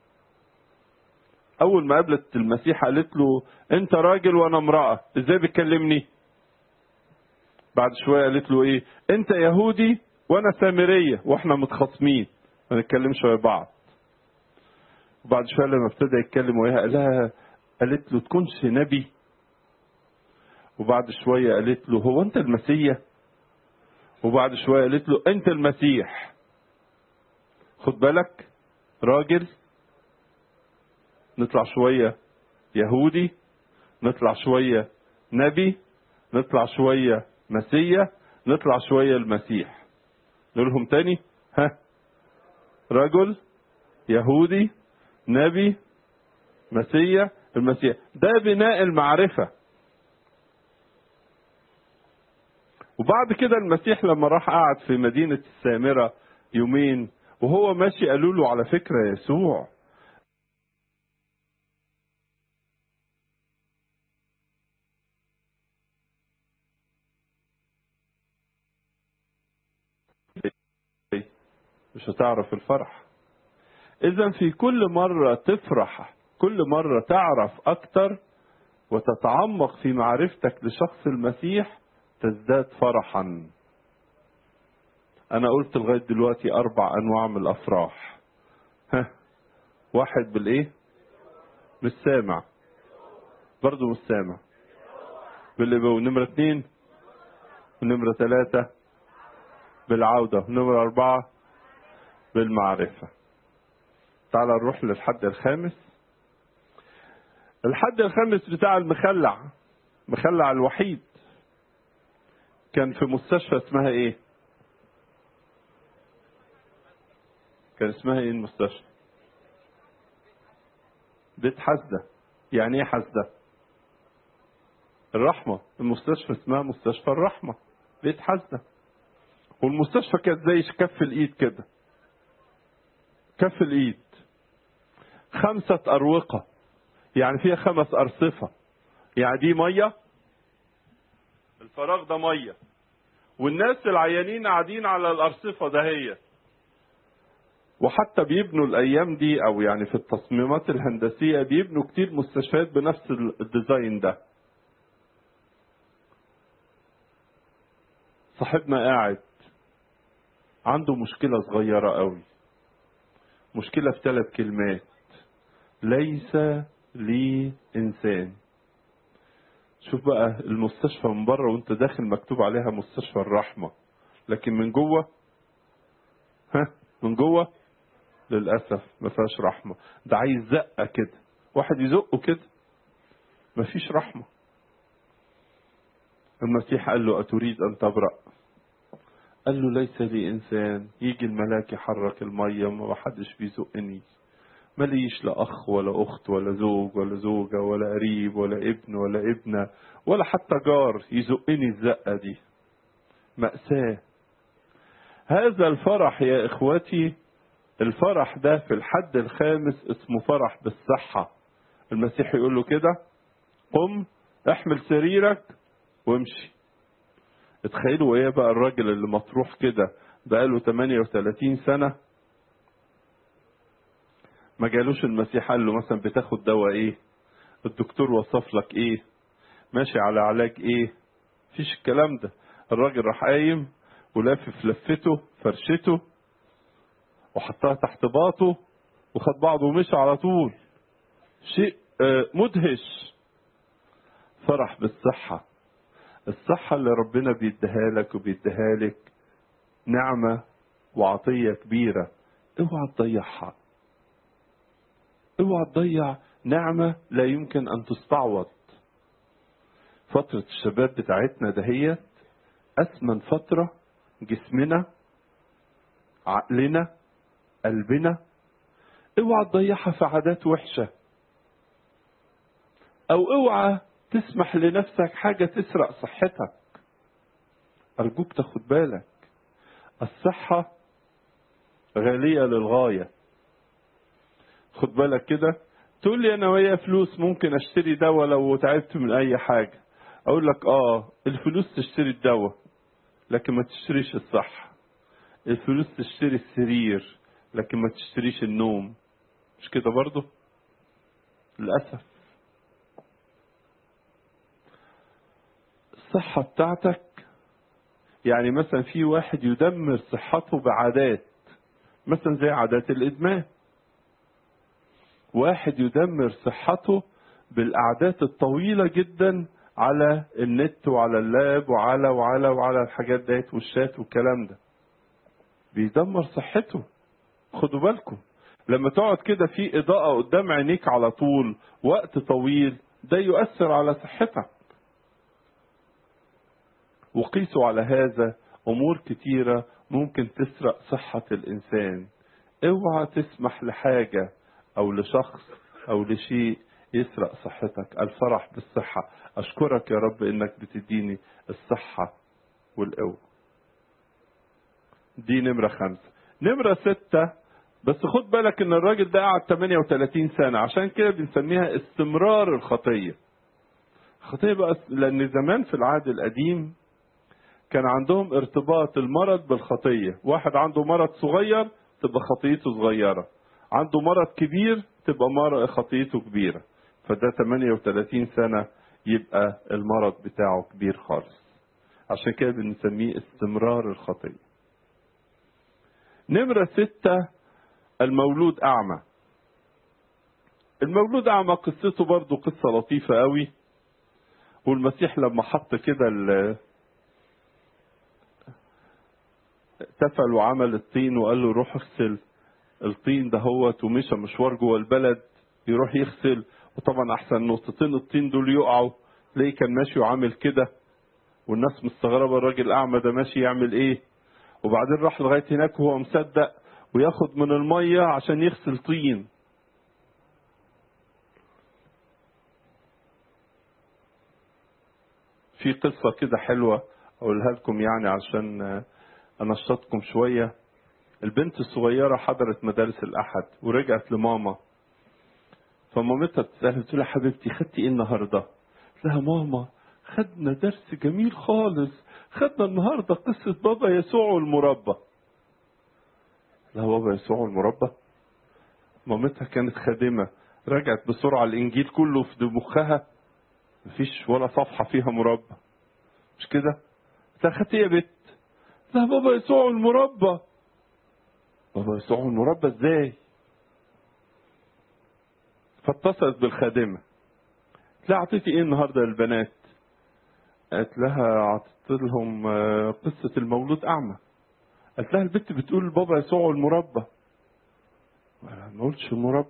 أول ما قابلت المسيح قالت له أنت راجل وأنا امرأة إزاي بتكلمني؟ بعد شوية قالت له إيه؟ أنت يهودي وأنا سامرية وإحنا متخاصمين ما نتكلمش ويا بعض. وبعد شوية لما ابتدى يتكلم وياها قال لها قالت له تكونش نبي وبعد شوية قالت له هو أنت المسيح؟ وبعد شوية قالت له أنت المسيح خد بالك راجل نطلع شوية يهودي نطلع شوية نبي نطلع شوية مسيح نطلع شوية المسيح نقولهم تاني ها رجل يهودي نبي مسيح المسيح ده بناء المعرفة وبعد كده المسيح لما راح قعد في مدينة السامرة يومين وهو ماشي قالوا له على فكرة يسوع مش هتعرف الفرح اذا في كل مرة تفرح كل مرة تعرف اكتر وتتعمق في معرفتك لشخص المسيح تزداد فرحا انا قلت لغاية دلوقتي اربع انواع من الافراح ها واحد بالايه مش سامع برضه مش سامع بالابو نمرة اتنين ونمرة ثلاثة بالعودة ونمرة أربعة بالمعرفة تعال نروح للحد الخامس الحد الخامس بتاع المخلع مخلع الوحيد كان في مستشفى اسمها ايه كان اسمها ايه المستشفى بيت حسدة يعني ايه حسدة الرحمة المستشفى اسمها مستشفى الرحمة بيت حسدة والمستشفى كانت زي كف الايد كده كف الايد خمسة أروقة يعني فيها خمس أرصفة يعني دي مية الفراغ ده مية والناس العيانين قاعدين على الأرصفة دهيت وحتى بيبنوا الأيام دي أو يعني في التصميمات الهندسية بيبنوا كتير مستشفيات بنفس الديزاين ده صاحبنا قاعد عنده مشكلة صغيرة قوي مشكلة في ثلاث كلمات ليس لي إنسان شوف بقى المستشفى من بره وانت داخل مكتوب عليها مستشفى الرحمة لكن من جوه ها من جوه للأسف ما فيهاش رحمة ده عايز زقة كده واحد يزقه كده ما فيش رحمة المسيح قال له أتريد أن تبرأ قال له ليس لي إنسان يجي الملاك يحرك المية ما حدش بيزقني ماليش لا أخ ولا أخت ولا زوج ولا زوجة ولا قريب ولا ابن ولا ابنة ولا حتى جار يزقني الزقة دي مأساة هذا الفرح يا إخوتي الفرح ده في الحد الخامس اسمه فرح بالصحة المسيح يقول له كده قم احمل سريرك وامشي اتخيلوا ايه بقى الراجل اللي مطروح كده بقاله 38 سنة ما جالوش المسيح قال له مثلا بتاخد دواء ايه الدكتور وصف لك ايه ماشي على علاج ايه فيش الكلام ده الراجل راح قايم ولافف لفته فرشته وحطها تحت باطه وخد بعضه ومشي على طول شيء آه، مدهش فرح بالصحة الصحة اللي ربنا بيديها لك وبيديها لك نعمة وعطية كبيرة اوعى تضيعها اوعى تضيع نعمة لا يمكن أن تستعوض فترة الشباب بتاعتنا دهيت أثمن فترة جسمنا عقلنا قلبنا اوعى تضيعها في عادات وحشة أو اوعى تسمح لنفسك حاجة تسرق صحتك أرجوك تاخد بالك الصحة غالية للغاية خد بالك كده تقول لي أنا ويا فلوس ممكن أشتري دواء لو تعبت من أي حاجة أقول لك آه الفلوس تشتري الدواء لكن ما تشتريش الصحة الفلوس تشتري السرير لكن ما تشتريش النوم مش كده برضه للأسف الصحة بتاعتك يعني مثلا في واحد يدمر صحته بعادات مثلا زي عادات الإدمان واحد يدمر صحته بالأعداد الطويلة جدا على النت وعلى اللاب وعلى وعلى وعلى الحاجات ديت والشات والكلام ده بيدمر صحته خدوا بالكم لما تقعد كده في إضاءة قدام عينيك على طول وقت طويل ده يؤثر على صحتك وقيسوا على هذا أمور كتيرة ممكن تسرق صحة الإنسان اوعى تسمح لحاجة أو لشخص أو لشيء يسرق صحتك الفرح بالصحة أشكرك يا رب إنك بتديني الصحة والقوة دي نمرة خمسة نمرة ستة بس خد بالك ان الراجل ده قعد 38 سنة عشان كده بنسميها استمرار الخطية خطية بقى لان زمان في العهد القديم كان عندهم ارتباط المرض بالخطية واحد عنده مرض صغير تبقى خطيته صغيرة عنده مرض كبير تبقى مرض خطيته كبيرة فده 38 سنة يبقى المرض بتاعه كبير خالص عشان كده بنسميه استمرار الخطية نمرة ستة المولود أعمى المولود أعمى قصته برضو قصة لطيفة قوي والمسيح لما حط كده تفل وعمل الطين وقال له روح اغسل الطين ده هو ومشى مشوار جوه البلد يروح يغسل وطبعا احسن نقطتين الطين دول يقعوا تلاقيه كان ماشي وعامل كده والناس مستغربه الراجل الاعمى ده ماشي يعمل ايه وبعدين راح لغايه هناك وهو مصدق وياخد من الميه عشان يغسل طين في قصة كده حلوة أقولها لكم يعني عشان أنشطكم شوية البنت الصغيرة حضرت مدارس الأحد ورجعت لماما فمامتها بتسألها بتقول لها حبيبتي خدتي إيه النهاردة؟ قلت لها ماما خدنا درس جميل خالص خدنا النهاردة قصة بابا يسوع والمربى لا بابا يسوع والمربى مامتها كانت خادمة رجعت بسرعة الإنجيل كله في مخها مفيش ولا صفحة فيها مربى مش كده؟ قلت لها خدتي إيه يا بت؟ لا بابا يسوع المربى بابا يسوع المربى ازاي فاتصلت بالخادمة قلت لها اعطيتي ايه النهارده للبنات قالت لها اعطيت لهم قصة المولود اعمى قالت لها البنت بتقول بابا يسوع المربى ما قلتش المربى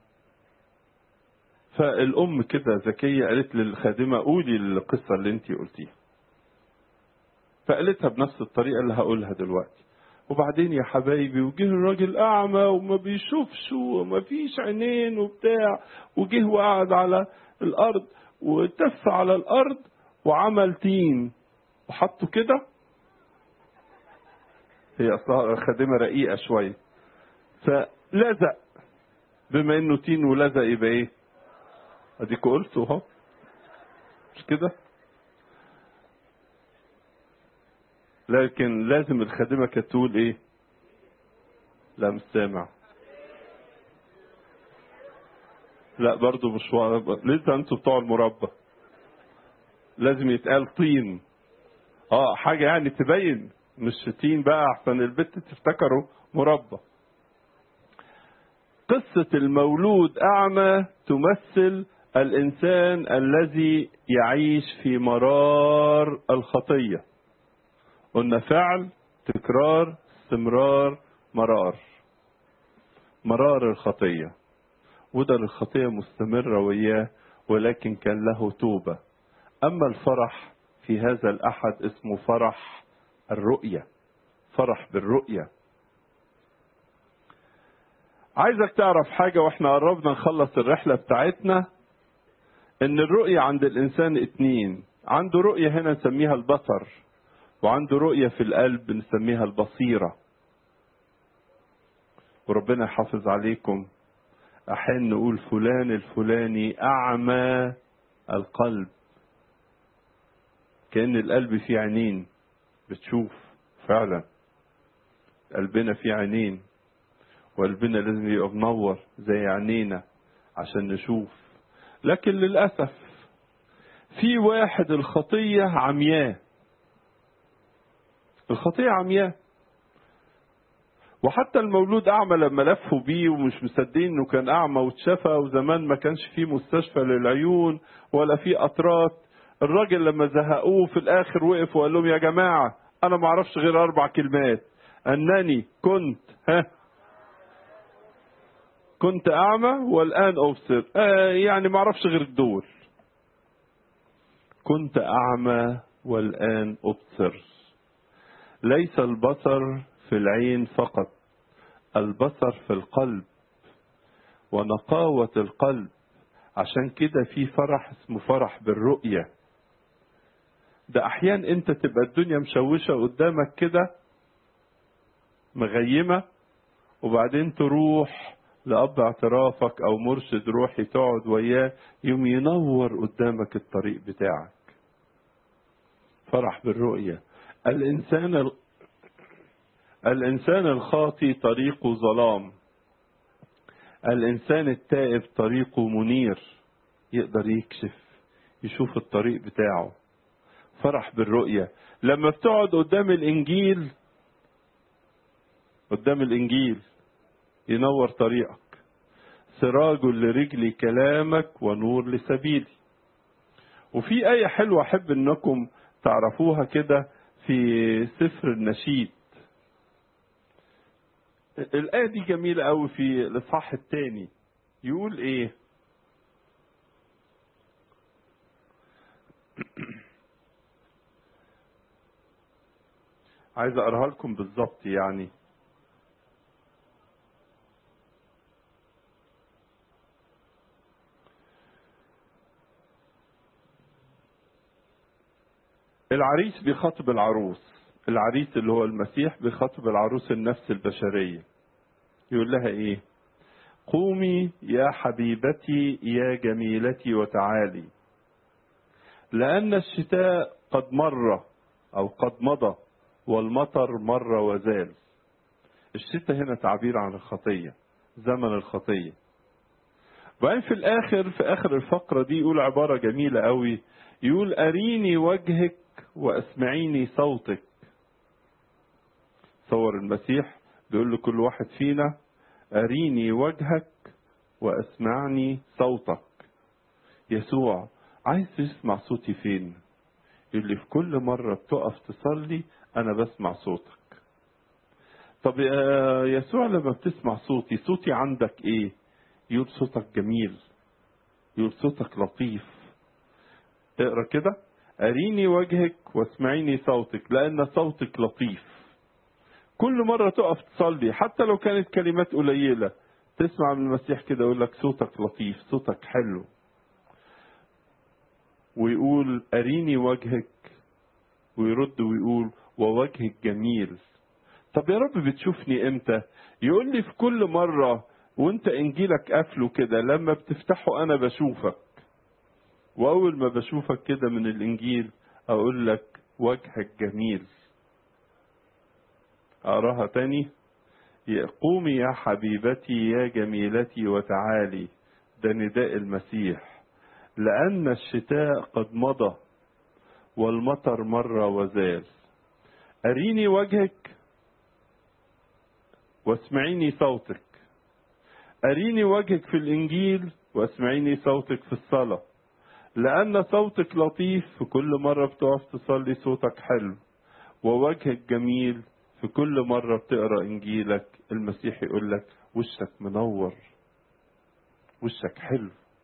فالام كده ذكيه قالت للخادمه قولي القصه اللي انت قلتيها فقالتها بنفس الطريقة اللي هقولها دلوقتي وبعدين يا حبايبي وجه الراجل أعمى وما بيشوفش وما فيش عينين وبتاع وجه وقعد على الأرض وتف على الأرض وعمل تين وحطه كده هي أصلا خادمة رقيقة شوية فلزق بما إنه تين ولزق يبقى إيه؟ أديك قلته أهو مش كده؟ لكن لازم الخادمه كانت تقول ايه لا مش سامع لا برضه مش و... لسه انتوا بتوع المربى لازم يتقال طين اه حاجه يعني تبين مش تين بقى احسن البت تفتكره مربى قصة المولود أعمى تمثل الإنسان الذي يعيش في مرار الخطية قلنا فعل تكرار استمرار مرار مرار الخطية وده الخطية مستمرة وياه ولكن كان له توبة أما الفرح في هذا الأحد اسمه فرح الرؤية فرح بالرؤية عايزك تعرف حاجة واحنا قربنا نخلص الرحلة بتاعتنا ان الرؤية عند الانسان اتنين عنده رؤية هنا نسميها البصر وعنده رؤية في القلب نسميها البصيرة وربنا يحافظ عليكم أحيانا نقول فلان الفلاني أعمى القلب كأن القلب فيه عينين بتشوف فعلا قلبنا فيه عينين وقلبنا لازم يبقى منور زي عينينا عشان نشوف لكن للأسف في واحد الخطية عمياه الخطية عمياه وحتى المولود أعمى لما لفوا بيه ومش مصدقين إنه كان أعمى واتشفى وزمان ما كانش فيه مستشفى للعيون ولا فيه قطرات الراجل لما زهقوه في الآخر وقف وقال لهم يا جماعة أنا ما أعرفش غير أربع كلمات أنني كنت ها كنت أعمى والآن أبصر آه يعني ما أعرفش غير دول كنت أعمى والآن أبصر ليس البصر في العين فقط البصر في القلب ونقاوة القلب عشان كده في فرح اسمه فرح بالرؤية ده أحيان أنت تبقى الدنيا مشوشة قدامك كده مغيمة وبعدين تروح لأب اعترافك أو مرشد روحي تقعد وياه يوم ينور قدامك الطريق بتاعك فرح بالرؤية الإنسان ال... الإنسان الخاطي طريقه ظلام الإنسان التائب طريقه منير يقدر يكشف يشوف الطريق بتاعه فرح بالرؤية لما بتقعد قدام الإنجيل قدام الإنجيل ينور طريقك سراج لرجلي كلامك ونور لسبيلي وفي آية حلوة أحب أنكم تعرفوها كده في سفر النشيد الآية دي جميلة قوي في الإصحاح الثاني يقول إيه عايز أقراها لكم بالظبط يعني العريس بيخاطب العروس العريس اللي هو المسيح بيخاطب العروس النفس البشرية يقول لها ايه قومي يا حبيبتي يا جميلتي وتعالي لأن الشتاء قد مر أو قد مضى والمطر مر وزال الشتاء هنا تعبير عن الخطية زمن الخطية وبعدين في الآخر في آخر الفقرة دي يقول عبارة جميلة قوي يقول أريني وجهك واسمعيني صوتك صور المسيح بيقول لكل واحد فينا أريني وجهك واسمعني صوتك يسوع عايز تسمع صوتي فين يقول لي في كل مرة بتقف تصلي أنا بسمع صوتك طب يا يسوع لما بتسمع صوتي صوتي عندك إيه يقول صوتك جميل يقول صوتك لطيف اقرا كده أريني وجهك واسمعيني صوتك لأن صوتك لطيف كل مرة تقف تصلي حتى لو كانت كلمات قليلة تسمع من المسيح كده يقول لك صوتك لطيف صوتك حلو ويقول أريني وجهك ويرد ويقول ووجهك جميل طب يا رب بتشوفني امتى يقول لي في كل مرة وانت انجيلك قافله كده لما بتفتحه انا بشوفك واول ما بشوفك كده من الانجيل اقول لك وجهك جميل اقراها تاني قومي يا حبيبتي يا جميلتي وتعالي ده نداء المسيح لان الشتاء قد مضى والمطر مر وزال اريني وجهك واسمعيني صوتك أريني وجهك في الإنجيل واسمعيني صوتك في الصلاة لأن صوتك لطيف في كل مرة بتقف تصلي صوتك حلو ووجهك جميل في كل مرة بتقرأ إنجيلك المسيح يقول لك وشك منور وشك حلو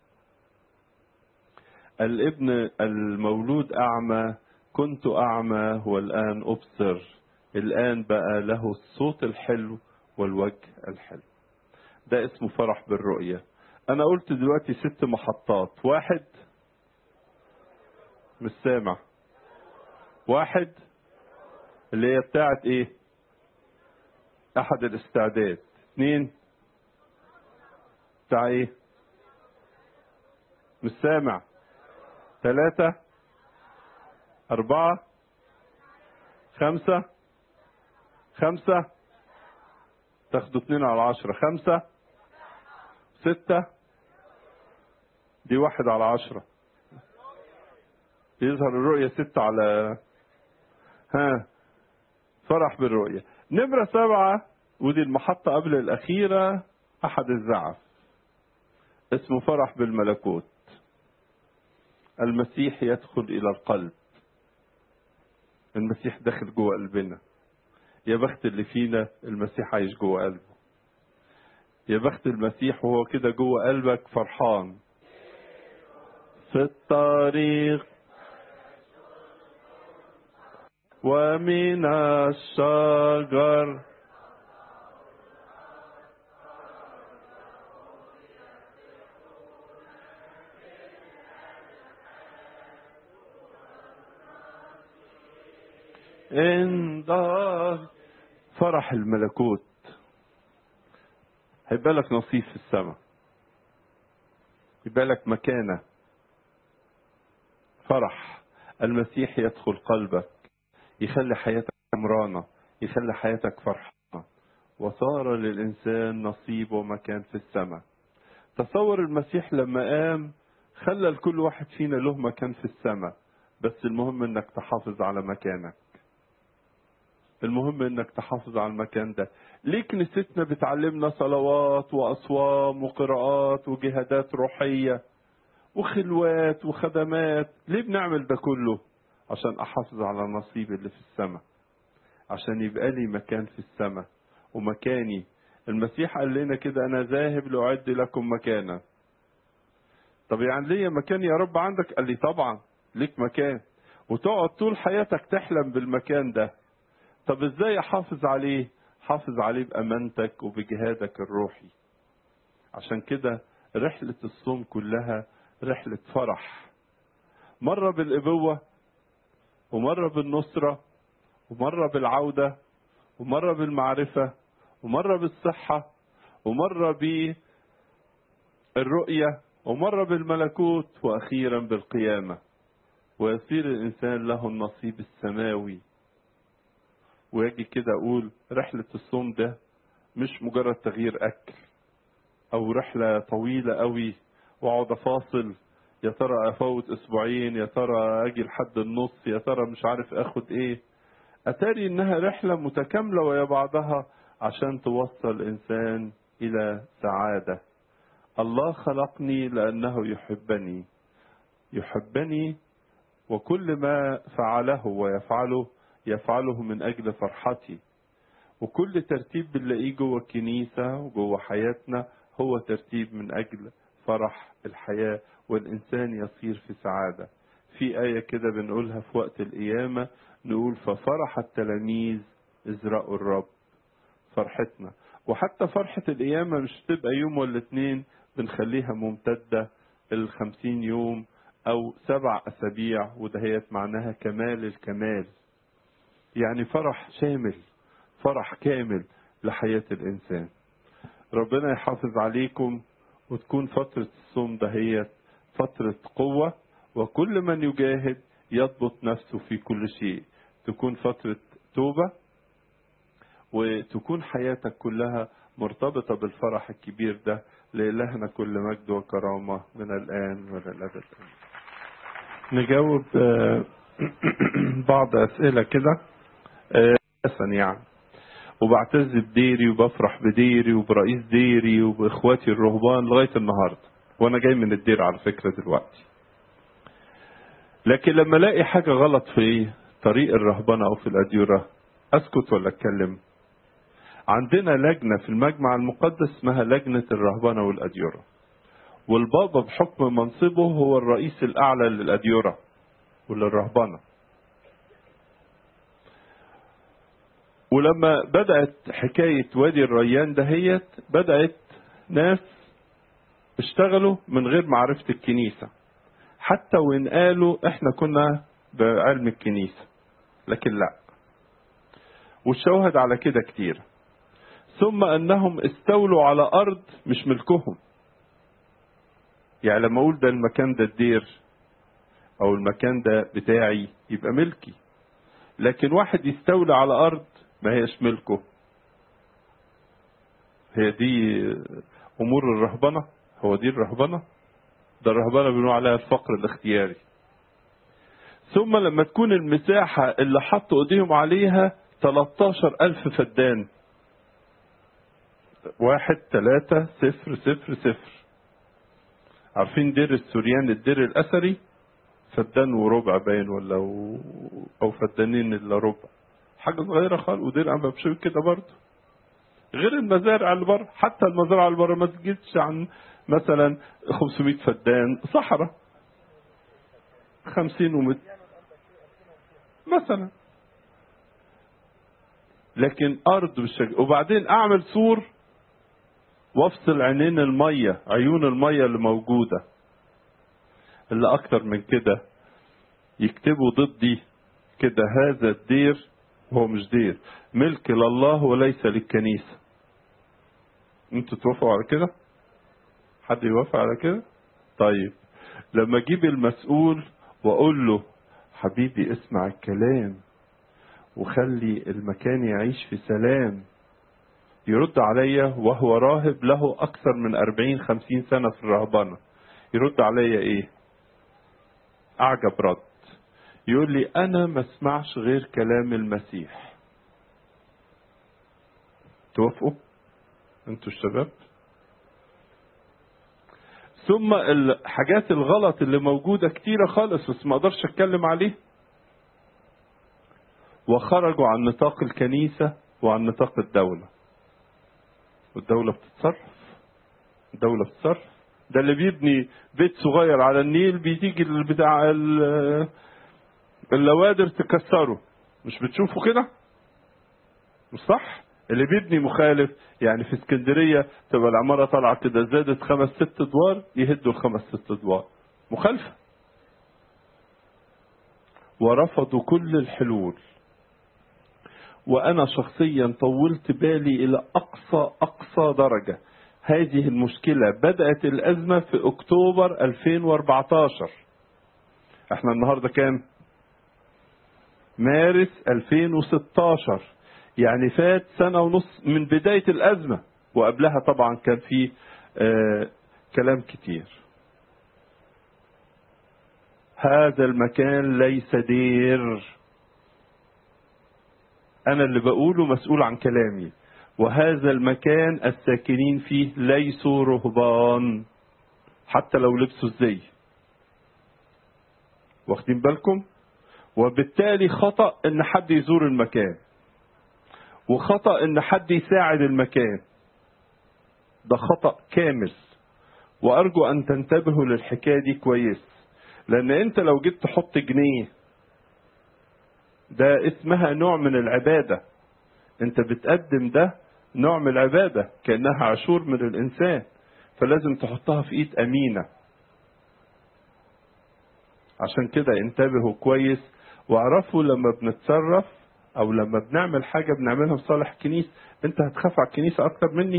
الابن المولود أعمى كنت أعمى والآن أبصر الآن بقى له الصوت الحلو والوجه الحلو ده اسمه فرح بالرؤية أنا قلت دلوقتي ست محطات واحد مش سامع واحد اللي هي بتاعت ايه احد الاستعداد اثنين بتاع ايه مش سامع ثلاثة أربعة خمسة خمسة تاخدوا اثنين على عشرة خمسة ستة دي واحد على عشرة يظهر الرؤية ستة على ها فرح بالرؤية نمرة سبعة ودي المحطة قبل الأخيرة أحد الزعف اسمه فرح بالملكوت المسيح يدخل إلى القلب المسيح داخل جوه قلبنا يا بخت اللي فينا المسيح عايش جوه قلبه يا بخت المسيح وهو كده جوه قلبك فرحان في الطريق ومن الشجر عند فرح الملكوت هيبقى لك نصيب في السماء يبقى لك مكانة فرح المسيح يدخل قلبك يخلي حياتك عمرانة يخلي حياتك فرحانة وصار للإنسان نصيب ومكان في السماء تصور المسيح لما قام خلى لكل واحد فينا له مكان في السماء بس المهم انك تحافظ على مكانك المهم انك تحافظ على المكان ده ليه كنيستنا بتعلمنا صلوات واصوام وقراءات وجهادات روحيه وخلوات وخدمات ليه بنعمل ده كله عشان احافظ على النصيب اللي في السماء عشان يبقى لي مكان في السماء ومكاني المسيح قال لنا كده انا ذاهب لاعد لكم مكانا طب يعني ليا مكان يا رب عندك قال لي طبعا ليك مكان وتقعد طول حياتك تحلم بالمكان ده طب ازاي احافظ عليه حافظ عليه بامانتك وبجهادك الروحي عشان كده رحلة الصوم كلها رحلة فرح مرة بالإبوة ومرة بالنصرة ومرة بالعودة ومرة بالمعرفة ومرة بالصحة ومرة بالرؤية ومرة بالملكوت وأخيرا بالقيامة ويصير الإنسان له النصيب السماوي ويجي كده أقول رحلة الصوم ده مش مجرد تغيير أكل أو رحلة طويلة قوي وأقعد أفاصل يا ترى أفوت أسبوعين يا ترى أجي لحد النص يا ترى مش عارف أخد إيه أتاري إنها رحلة متكاملة ويا بعضها عشان توصل الإنسان إلى سعادة الله خلقني لأنه يحبني يحبني وكل ما فعله ويفعله يفعله من أجل فرحتي وكل ترتيب بنلاقيه جوه الكنيسة وجوه حياتنا هو ترتيب من أجل فرح الحياة والإنسان يصير في سعادة في آية كده بنقولها في وقت القيامة نقول ففرح التلاميذ إذ رأوا الرب فرحتنا وحتى فرحة القيامة مش تبقى يوم ولا اتنين بنخليها ممتدة الخمسين يوم أو سبع أسابيع ودهيت معناها كمال الكمال يعني فرح شامل فرح كامل لحياة الإنسان ربنا يحافظ عليكم وتكون فترة الصوم دهيت فترة قوة وكل من يجاهد يضبط نفسه في كل شيء تكون فترة توبة وتكون حياتك كلها مرتبطة بالفرح الكبير ده لإلهنا كل مجد وكرامة من الآن وإلى الأبد نجاوب بعض أسئلة كده حسن يعني وبعتز بديري وبفرح بديري وبرئيس ديري وباخواتي الرهبان لغايه النهارده وانا جاي من الدير على فكره دلوقتي لكن لما الاقي حاجه غلط في طريق الرهبنه او في الاديره اسكت ولا اتكلم عندنا لجنه في المجمع المقدس اسمها لجنه الرهبنه والاديره والبابا بحكم منصبه هو الرئيس الاعلى للاديره وللرهبنه ولما بدأت حكاية وادي الريان دهيت بدأت ناس اشتغلوا من غير معرفة الكنيسة حتى وإن قالوا احنا كنا بعلم الكنيسة لكن لا والشواهد على كده كتير ثم أنهم استولوا على أرض مش ملكهم يعني لما أقول ده المكان ده الدير أو المكان ده بتاعي يبقى ملكي لكن واحد يستولي على أرض ما هيش ملكه هي دي امور الرهبنه هو دي الرهبنه ده الرهبنه بنقول عليها الفقر الاختياري ثم لما تكون المساحة اللي حطوا ايديهم عليها 13 ألف فدان واحد ثلاثة صفر صفر صفر عارفين دير السوريان الدير الأثري فدان وربع باين ولا و... أو فدانين إلا ربع حاجه صغيره خالص ودير انا بشوف كده برضه غير المزارع اللي بره حتى المزارع اللي بره ما تجيش عن مثلا 500 فدان صحراء 50 ومت مثلا لكن ارض بالشكل وبعدين اعمل سور وافصل عينين الميه عيون الميه اللي موجوده اللي اكتر من كده يكتبوا ضدي كده هذا الدير هو مش دير ملك لله وليس للكنيسة انتوا توافقوا على كده حد يوافق على كده طيب لما اجيب المسؤول واقول له حبيبي اسمع الكلام وخلي المكان يعيش في سلام يرد عليا وهو راهب له اكثر من أربعين خمسين سنة في الرهبنة يرد عليا ايه اعجب رد يقول لي انا ما اسمعش غير كلام المسيح توافقوا انتوا الشباب ثم الحاجات الغلط اللي موجودة كتيرة خالص بس ما اقدرش اتكلم عليه وخرجوا عن نطاق الكنيسة وعن نطاق الدولة والدولة بتتصرف الدولة بتتصرف ده اللي بيبني بيت صغير على النيل بتيجي بتاع اللوادر تكسره مش بتشوفوا كده مش صح اللي بيبني مخالف يعني في اسكندرية تبقى العمارة طالعة كده زادت خمس ست ادوار يهدوا الخمس ست ادوار مخالفة ورفضوا كل الحلول وأنا شخصيا طولت بالي إلى أقصى أقصى درجة هذه المشكلة بدأت الأزمة في أكتوبر 2014 احنا النهاردة كام؟ مارس 2016 يعني فات سنة ونص من بداية الأزمة وقبلها طبعا كان في آه كلام كتير هذا المكان ليس دير أنا اللي بقوله مسؤول عن كلامي وهذا المكان الساكنين فيه ليسوا رهبان حتى لو لبسوا الزي واخدين بالكم وبالتالي خطأ ان حد يزور المكان وخطأ ان حد يساعد المكان ده خطأ كامل وارجو ان تنتبهوا للحكاية دي كويس لان انت لو جيت تحط جنيه ده اسمها نوع من العبادة انت بتقدم ده نوع من العبادة كأنها عشور من الإنسان فلازم تحطها في إيد أمينة عشان كده انتبهوا كويس واعرفوا لما بنتصرف أو لما بنعمل حاجة بنعملها في صالح الكنيسة أنت هتخاف على الكنيسة أكتر مني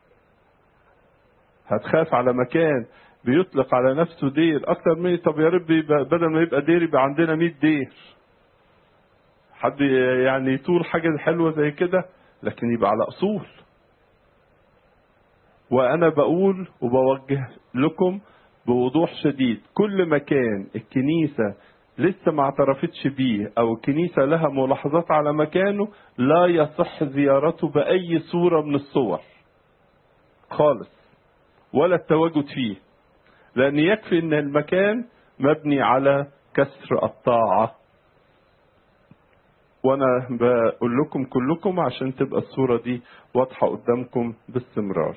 هتخاف على مكان بيطلق على نفسه دير أكتر مني طب يا رب بدل ما يبقى دير يبقى عندنا 100 دير حد يعني يطول حاجة حلوة زي كده لكن يبقى على أصول وأنا بقول وبوجه لكم بوضوح شديد كل مكان الكنيسة لسه ما اعترفتش بيه او الكنيسة لها ملاحظات على مكانه لا يصح زيارته بأي صورة من الصور خالص ولا التواجد فيه لأن يكفي أن المكان مبني على كسر الطاعة وأنا بقول لكم كلكم عشان تبقى الصورة دي واضحة قدامكم باستمرار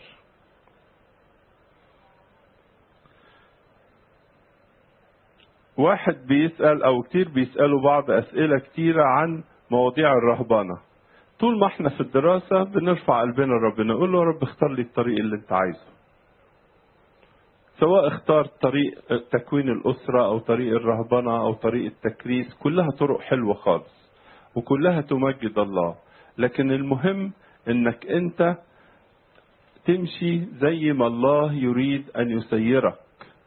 واحد بيسأل أو كتير بيسألوا بعض أسئلة كتيرة عن مواضيع الرهبنة طول ما احنا في الدراسة بنرفع قلبنا لربنا نقول له يا رب اختار لي الطريق اللي انت عايزه سواء اختار طريق تكوين الأسرة أو طريق الرهبنة أو طريق التكريس كلها طرق حلوة خالص وكلها تمجد الله لكن المهم انك انت تمشي زي ما الله يريد ان يسيرك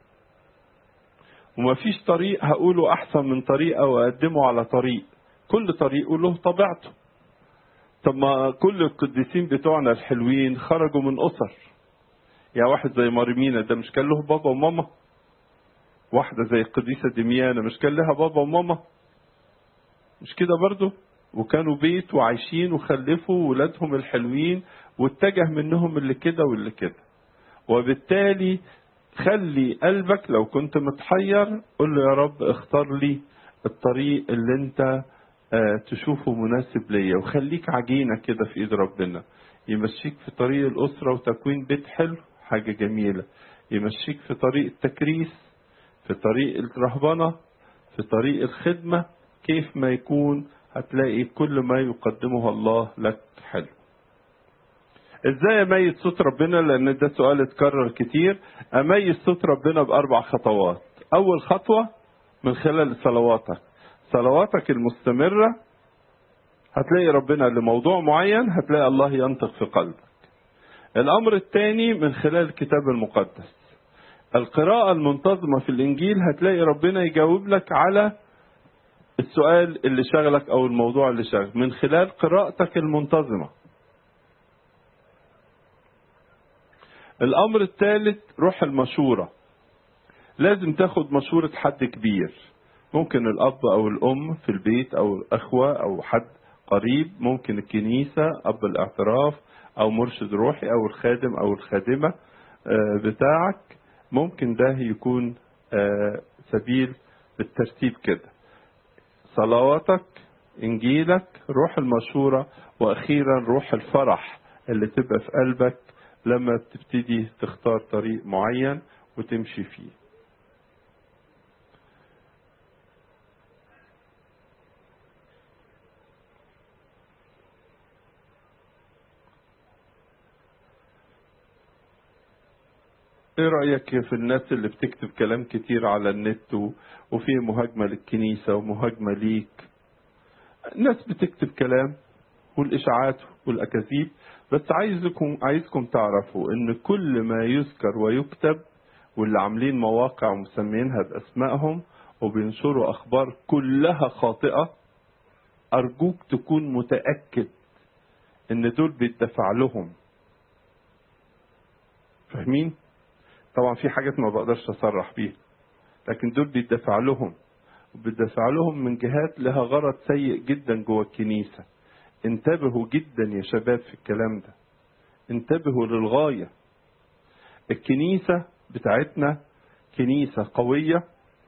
ومفيش طريق هقوله احسن من طريق او اقدمه على طريق كل طريق له طبيعته طب ما كل القديسين بتوعنا الحلوين خرجوا من اسر يعني واحد زي مريمينا ده مش كان له بابا وماما واحدة زي القديسة دميانة مش كان لها بابا وماما مش كده برضو وكانوا بيت وعايشين وخلفوا ولادهم الحلوين واتجه منهم اللي كده واللي كده وبالتالي خلي قلبك لو كنت متحير قل له يا رب اختار لي الطريق اللي انت اه تشوفه مناسب ليا وخليك عجينة كده في ايد ربنا يمشيك في طريق الأسرة وتكوين بيت حلو حاجة جميلة يمشيك في طريق التكريس في طريق الرهبنة في طريق الخدمة كيف ما يكون هتلاقي كل ما يقدمه الله لك حلو ازاي اميز صوت ربنا لان ده سؤال اتكرر كتير اميز صوت ربنا باربع خطوات اول خطوة من خلال صلواتك صلواتك المستمرة هتلاقي ربنا لموضوع معين هتلاقي الله ينطق في قلبك الامر الثاني من خلال الكتاب المقدس القراءة المنتظمة في الانجيل هتلاقي ربنا يجاوب لك على السؤال اللي شغلك او الموضوع اللي شغلك من خلال قراءتك المنتظمة الامر الثالث روح المشورة لازم تاخد مشورة حد كبير ممكن الاب او الام في البيت او الاخوة او حد قريب ممكن الكنيسة اب الاعتراف او مرشد روحي او الخادم او الخادمة بتاعك ممكن ده يكون سبيل بالترتيب كده صلواتك انجيلك روح المشورة واخيرا روح الفرح اللي تبقى في قلبك لما تبتدي تختار طريق معين وتمشي فيه ايه رأيك في الناس اللي بتكتب كلام كتير على النت وفي مهاجمة للكنيسة ومهاجمة ليك الناس بتكتب كلام والإشاعات والأكاذيب بس عايزكم عايزكم تعرفوا إن كل ما يذكر ويكتب واللي عاملين مواقع ومسمينها بأسمائهم وبينشروا أخبار كلها خاطئة أرجوك تكون متأكد إن دول بيدفع لهم فاهمين؟ طبعا في حاجات ما بقدرش أصرح بيها لكن دول بيدفع لهم وبيدفع لهم من جهات لها غرض سيء جدا جوه الكنيسة انتبهوا جدا يا شباب في الكلام ده انتبهوا للغاية الكنيسة بتاعتنا كنيسة قوية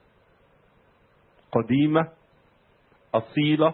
قديمة أصيلة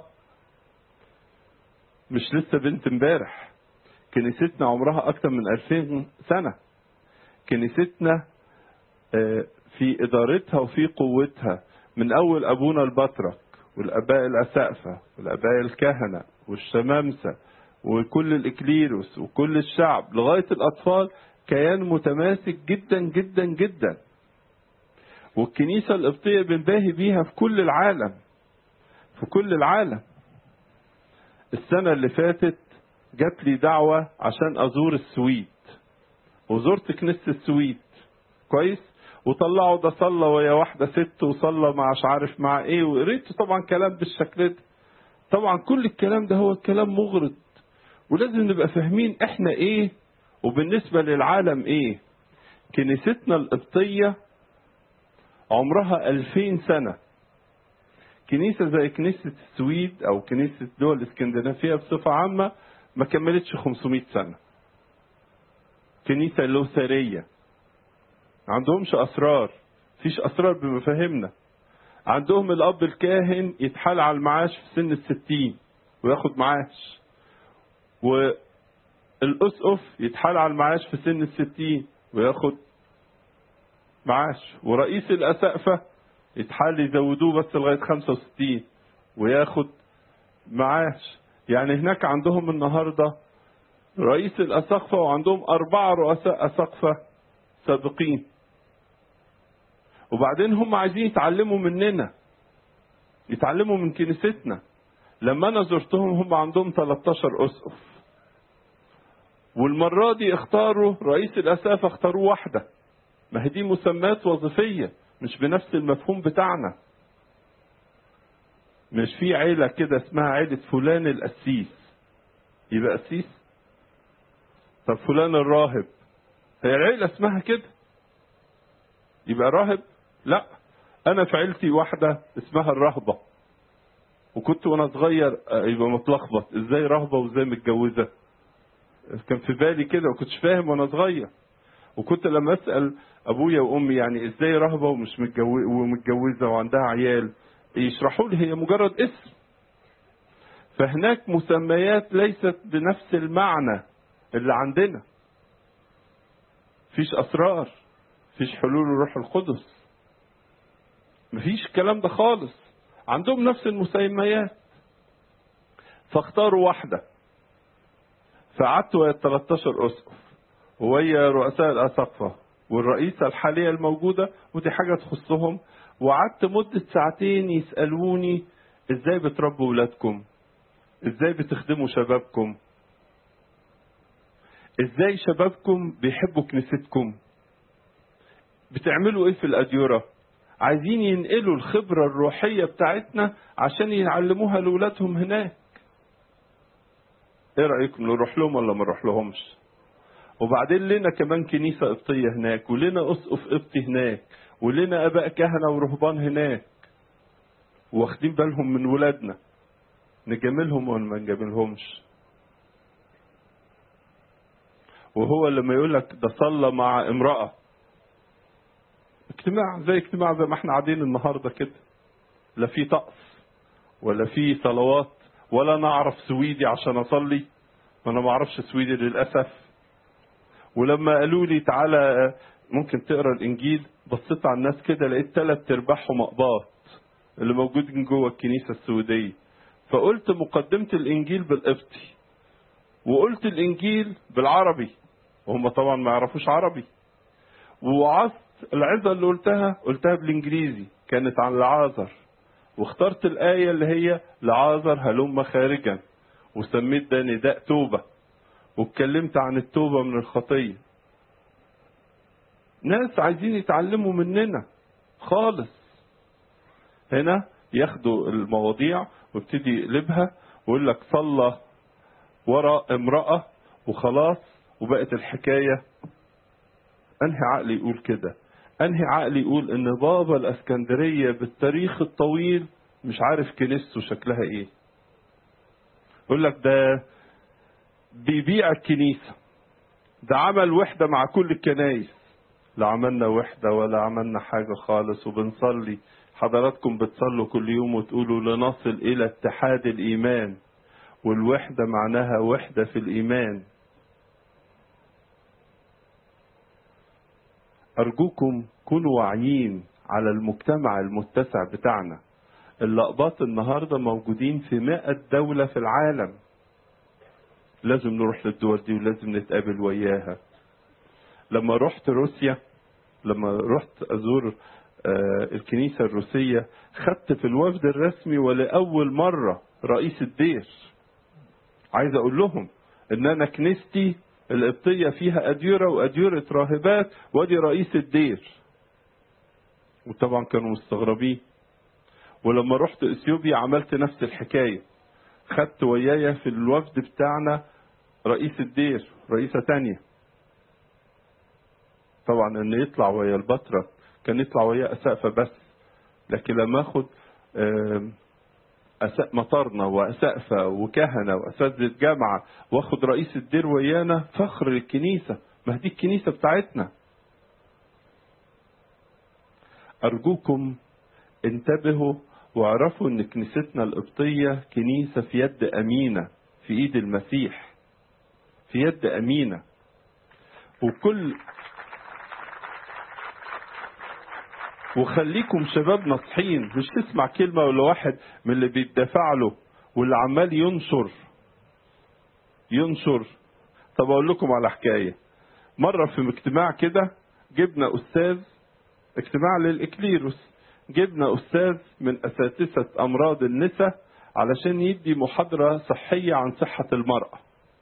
مش لسه بنت امبارح كنيستنا عمرها أكثر من 2000 سنة كنيستنا في إدارتها وفي قوتها من أول أبونا البطرك والآباء الأسقفة والآباء الكهنة والشمامسة وكل الإكليروس وكل الشعب لغاية الأطفال كيان متماسك جدا جدا جدا والكنيسة القبطية بنباهي بيها في كل العالم في كل العالم السنة اللي فاتت جات لي دعوة عشان أزور السويد وزرت كنيسة السويد كويس وطلعوا ده صلى ويا واحدة ست وصلى مع مش عارف مع ايه وقريت طبعا كلام بالشكل ده طبعا كل الكلام ده هو الكلام مغرض ولازم نبقى فاهمين احنا ايه وبالنسبة للعالم ايه كنيستنا القبطية عمرها ألفين سنة كنيسة زي كنيسة السويد أو كنيسة دول الإسكندنافية بصفة عامة ما كملتش 500 سنة كنيسة لوثرية ما عندهمش أسرار فيش أسرار بمفاهيمنا عندهم الأب الكاهن يتحال على المعاش في سن الستين وياخد معاش والأسقف يتحال على المعاش في سن الستين وياخد معاش ورئيس الأسقفة يتحال يزودوه بس لغاية 65 وياخد معاش يعني هناك عندهم النهاردة رئيس الأسقفة وعندهم أربعة رؤساء أسقفة سابقين وبعدين هم عايزين يتعلموا مننا يتعلموا من كنيستنا لما أنا زرتهم هم عندهم 13 أسقف والمرة دي اختاروا رئيس الأسقفة اختاروا واحدة ما هي دي مسمات وظيفية مش بنفس المفهوم بتاعنا مش في عيلة كده اسمها عيلة فلان القسيس يبقى قسيس طب فلان الراهب هي العيلة اسمها كده يبقى راهب لا انا في عيلتي واحدة اسمها الرهبة وكنت وانا صغير يبقى متلخبط ازاي رهبة وازاي متجوزة كان في بالي كده وكنتش فاهم وانا صغير وكنت لما اسال ابويا وامي يعني ازاي رهبه ومش متجوزه ومتجوزه وعندها عيال يشرحوا لي هي مجرد اسم فهناك مسميات ليست بنفس المعنى اللي عندنا فيش اسرار فيش حلول الروح القدس مفيش الكلام ده خالص عندهم نفس المسميات فاختاروا واحده فقعدت ويا 13 اسقف وهي رؤساء الأسقفة والرئيسة الحالية الموجودة ودي حاجة تخصهم وقعدت مدة ساعتين يسألوني ازاي بتربوا ولادكم ازاي بتخدموا شبابكم ازاي شبابكم بيحبوا كنيستكم بتعملوا ايه في الأديرة عايزين ينقلوا الخبرة الروحية بتاعتنا عشان يعلموها لولادهم هناك ايه رأيكم نروح لهم ولا ما نروح لهمش وبعدين لنا كمان كنيسة قبطية هناك ولنا أسقف قبطي هناك ولنا آباء كهنة ورهبان هناك واخدين بالهم من ولادنا نجاملهم ولا ما نجاملهمش وهو لما يقول لك ده صلى مع امرأة اجتماع زي اجتماع زي ما احنا قاعدين النهارده كده لا في طقس ولا في صلوات ولا نعرف سويدي عشان اصلي وانا ما اعرفش سويدي للاسف ولما قالوا لي تعالى ممكن تقرا الانجيل بصيت على الناس كده لقيت ثلاث ارباعهم اقباط اللي موجودين جوه الكنيسه السوديه فقلت مقدمه الانجيل بالقبطي وقلت الانجيل بالعربي وهم طبعا ما يعرفوش عربي ووعظت العظه اللي قلتها قلتها بالانجليزي كانت عن العازر واخترت الايه اللي هي لعازر هلم خارجا وسميت ده نداء توبه واتكلمت عن التوبة من الخطية ناس عايزين يتعلموا مننا خالص هنا ياخدوا المواضيع ويبتدي يقلبها ويقول لك صلى وراء امرأة وخلاص وبقت الحكاية أنهي عقلي يقول كده أنهي عقلي يقول إن بابا الأسكندرية بالتاريخ الطويل مش عارف كنيسته شكلها إيه يقول لك ده بيبيع الكنيسة ده عمل وحدة مع كل الكنايس لا عملنا وحدة ولا عملنا حاجة خالص وبنصلي حضراتكم بتصلوا كل يوم وتقولوا لنصل إلى اتحاد الإيمان والوحدة معناها وحدة في الإيمان أرجوكم كونوا واعيين على المجتمع المتسع بتاعنا اللقبات النهاردة موجودين في مئة دولة في العالم لازم نروح للدول دي ولازم نتقابل وياها لما رحت روسيا لما رحت ازور الكنيسه الروسيه خدت في الوفد الرسمي ولاول مره رئيس الدير عايز اقول لهم ان انا كنيستي القبطيه فيها اديره واديره راهبات وادي رئيس الدير وطبعا كانوا مستغربين ولما رحت اثيوبيا عملت نفس الحكايه خدت ويايا في الوفد بتاعنا رئيس الدير رئيسة تانية طبعا ان يطلع ويا البتراء كان يطلع ويا اسقفة بس لكن لما اخد آم، أس- مطارنا وأسقفة وكهنة وأساتذة جامعة واخد رئيس الدير ويانا فخر للكنيسة ما هي دي الكنيسة بتاعتنا أرجوكم انتبهوا واعرفوا ان كنيستنا القبطية كنيسة في يد أمينة في إيد المسيح في يد أمينة وكل وخليكم شباب ناصحين مش تسمع كلمة ولا واحد من اللي بيدافع له واللي عمال ينشر ينشر طب أقول لكم على حكاية مرة في اجتماع كده جبنا أستاذ اجتماع للإكليروس جبنا أستاذ من أساتذة أمراض النساء علشان يدي محاضرة صحية عن صحة المرأة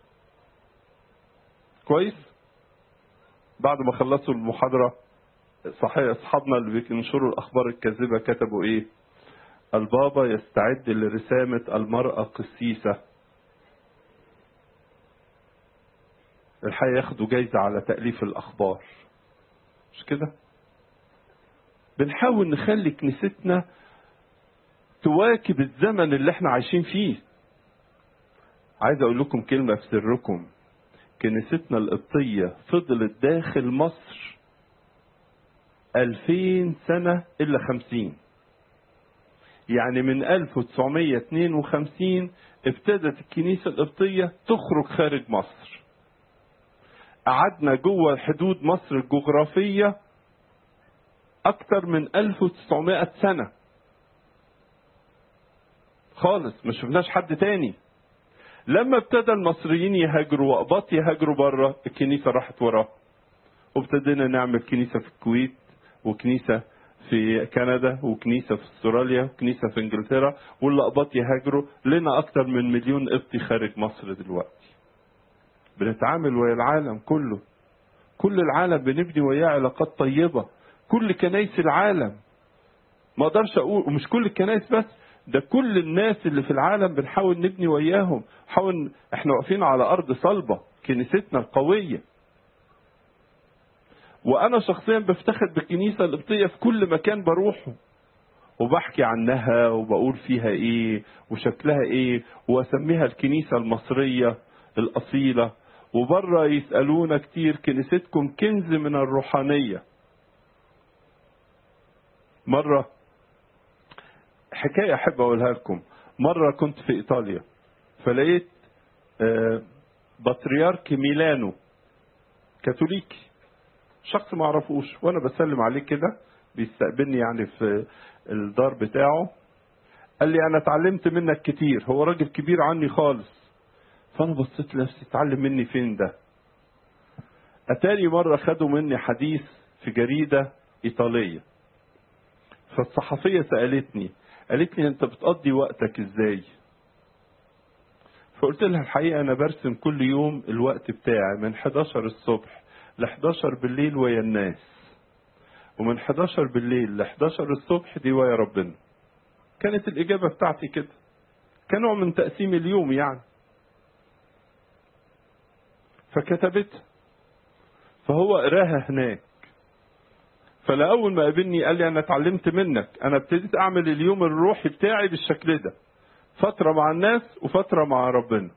كويس بعد ما خلصوا المحاضرة صحيح أصحابنا اللي بينشروا الأخبار الكاذبة كتبوا إيه البابا يستعد لرسامة المرأة قسيسة الحقيقة ياخدوا جايزة على تأليف الأخبار مش كده بنحاول نخلي كنيستنا تواكب الزمن اللي احنا عايشين فيه عايز اقول لكم كلمة في سركم كنيستنا القبطية فضلت داخل مصر ألفين سنة إلا خمسين يعني من 1952 ابتدت الكنيسة القبطية تخرج خارج مصر قعدنا جوه حدود مصر الجغرافية أكثر من 1900 سنة خالص ما شفناش حد تاني لما ابتدى المصريين يهاجروا وأقباط يهاجروا بره الكنيسة راحت وراه وابتدينا نعمل كنيسة في الكويت وكنيسة في كندا وكنيسة في استراليا وكنيسة في انجلترا والأقباط يهاجروا لنا أكثر من مليون قبطي خارج مصر دلوقتي بنتعامل ويا العالم كله كل العالم بنبني وياه علاقات طيبة كل كنايس العالم ما اقدرش اقول ومش كل الكنايس بس ده كل الناس اللي في العالم بنحاول نبني وياهم حاول احنا واقفين على ارض صلبة كنيستنا القوية وانا شخصيا بفتخر بالكنيسة القبطية في كل مكان بروحه وبحكي عنها وبقول فيها ايه وشكلها ايه واسميها الكنيسة المصرية الاصيلة وبره يسألونا كتير كنيستكم كنز من الروحانية مرة حكاية أحب أقولها لكم مرة كنت في إيطاليا فلقيت آه، بطريرك ميلانو كاثوليكي شخص ما اعرفوش وانا بسلم عليه كده بيستقبلني يعني في الدار بتاعه قال لي انا اتعلمت منك كتير هو راجل كبير عني خالص فانا بصيت لنفسي اتعلم مني فين ده اتاري مره خدوا مني حديث في جريده ايطاليه فالصحفيه سالتني قالت لي انت بتقضي وقتك ازاي فقلت لها الحقيقه انا برسم كل يوم الوقت بتاعي من 11 الصبح ل 11 بالليل ويا الناس ومن 11 بالليل ل 11 الصبح دي ويا ربنا كانت الإجابة بتاعتي كده كنوع من تقسيم اليوم يعني فكتبتها فهو قراها هناك فلأول ما قابلني قال لي أنا اتعلمت منك أنا ابتديت أعمل اليوم الروحي بتاعي بالشكل ده فترة مع الناس وفترة مع ربنا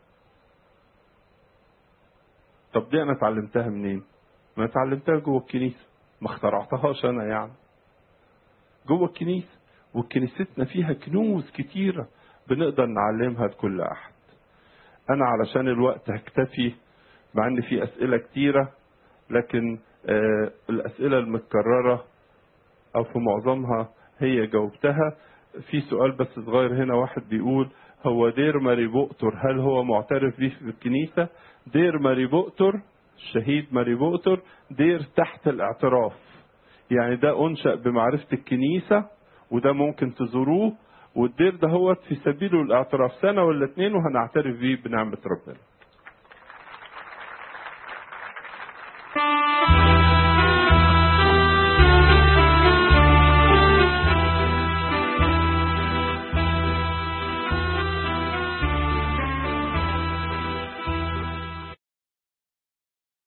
طب دي أنا اتعلمتها منين؟ ما اتعلمتها جوه الكنيسة ما اخترعتهاش أنا يعني جوه الكنيسة وكنيستنا فيها كنوز كتيرة بنقدر نعلمها لكل أحد أنا علشان الوقت هكتفي مع إن في أسئلة كتيرة لكن آه الأسئلة المتكررة أو في معظمها هي جاوبتها في سؤال بس صغير هنا واحد بيقول هو دير ماري بؤتر هل هو معترف به في الكنيسة دير ماري بؤتر الشهيد ماري بؤتر دير تحت الاعتراف يعني ده أنشأ بمعرفة الكنيسة وده ممكن تزوروه والدير ده هو في سبيله الاعتراف سنة ولا اتنين وهنعترف بيه بنعمة ربنا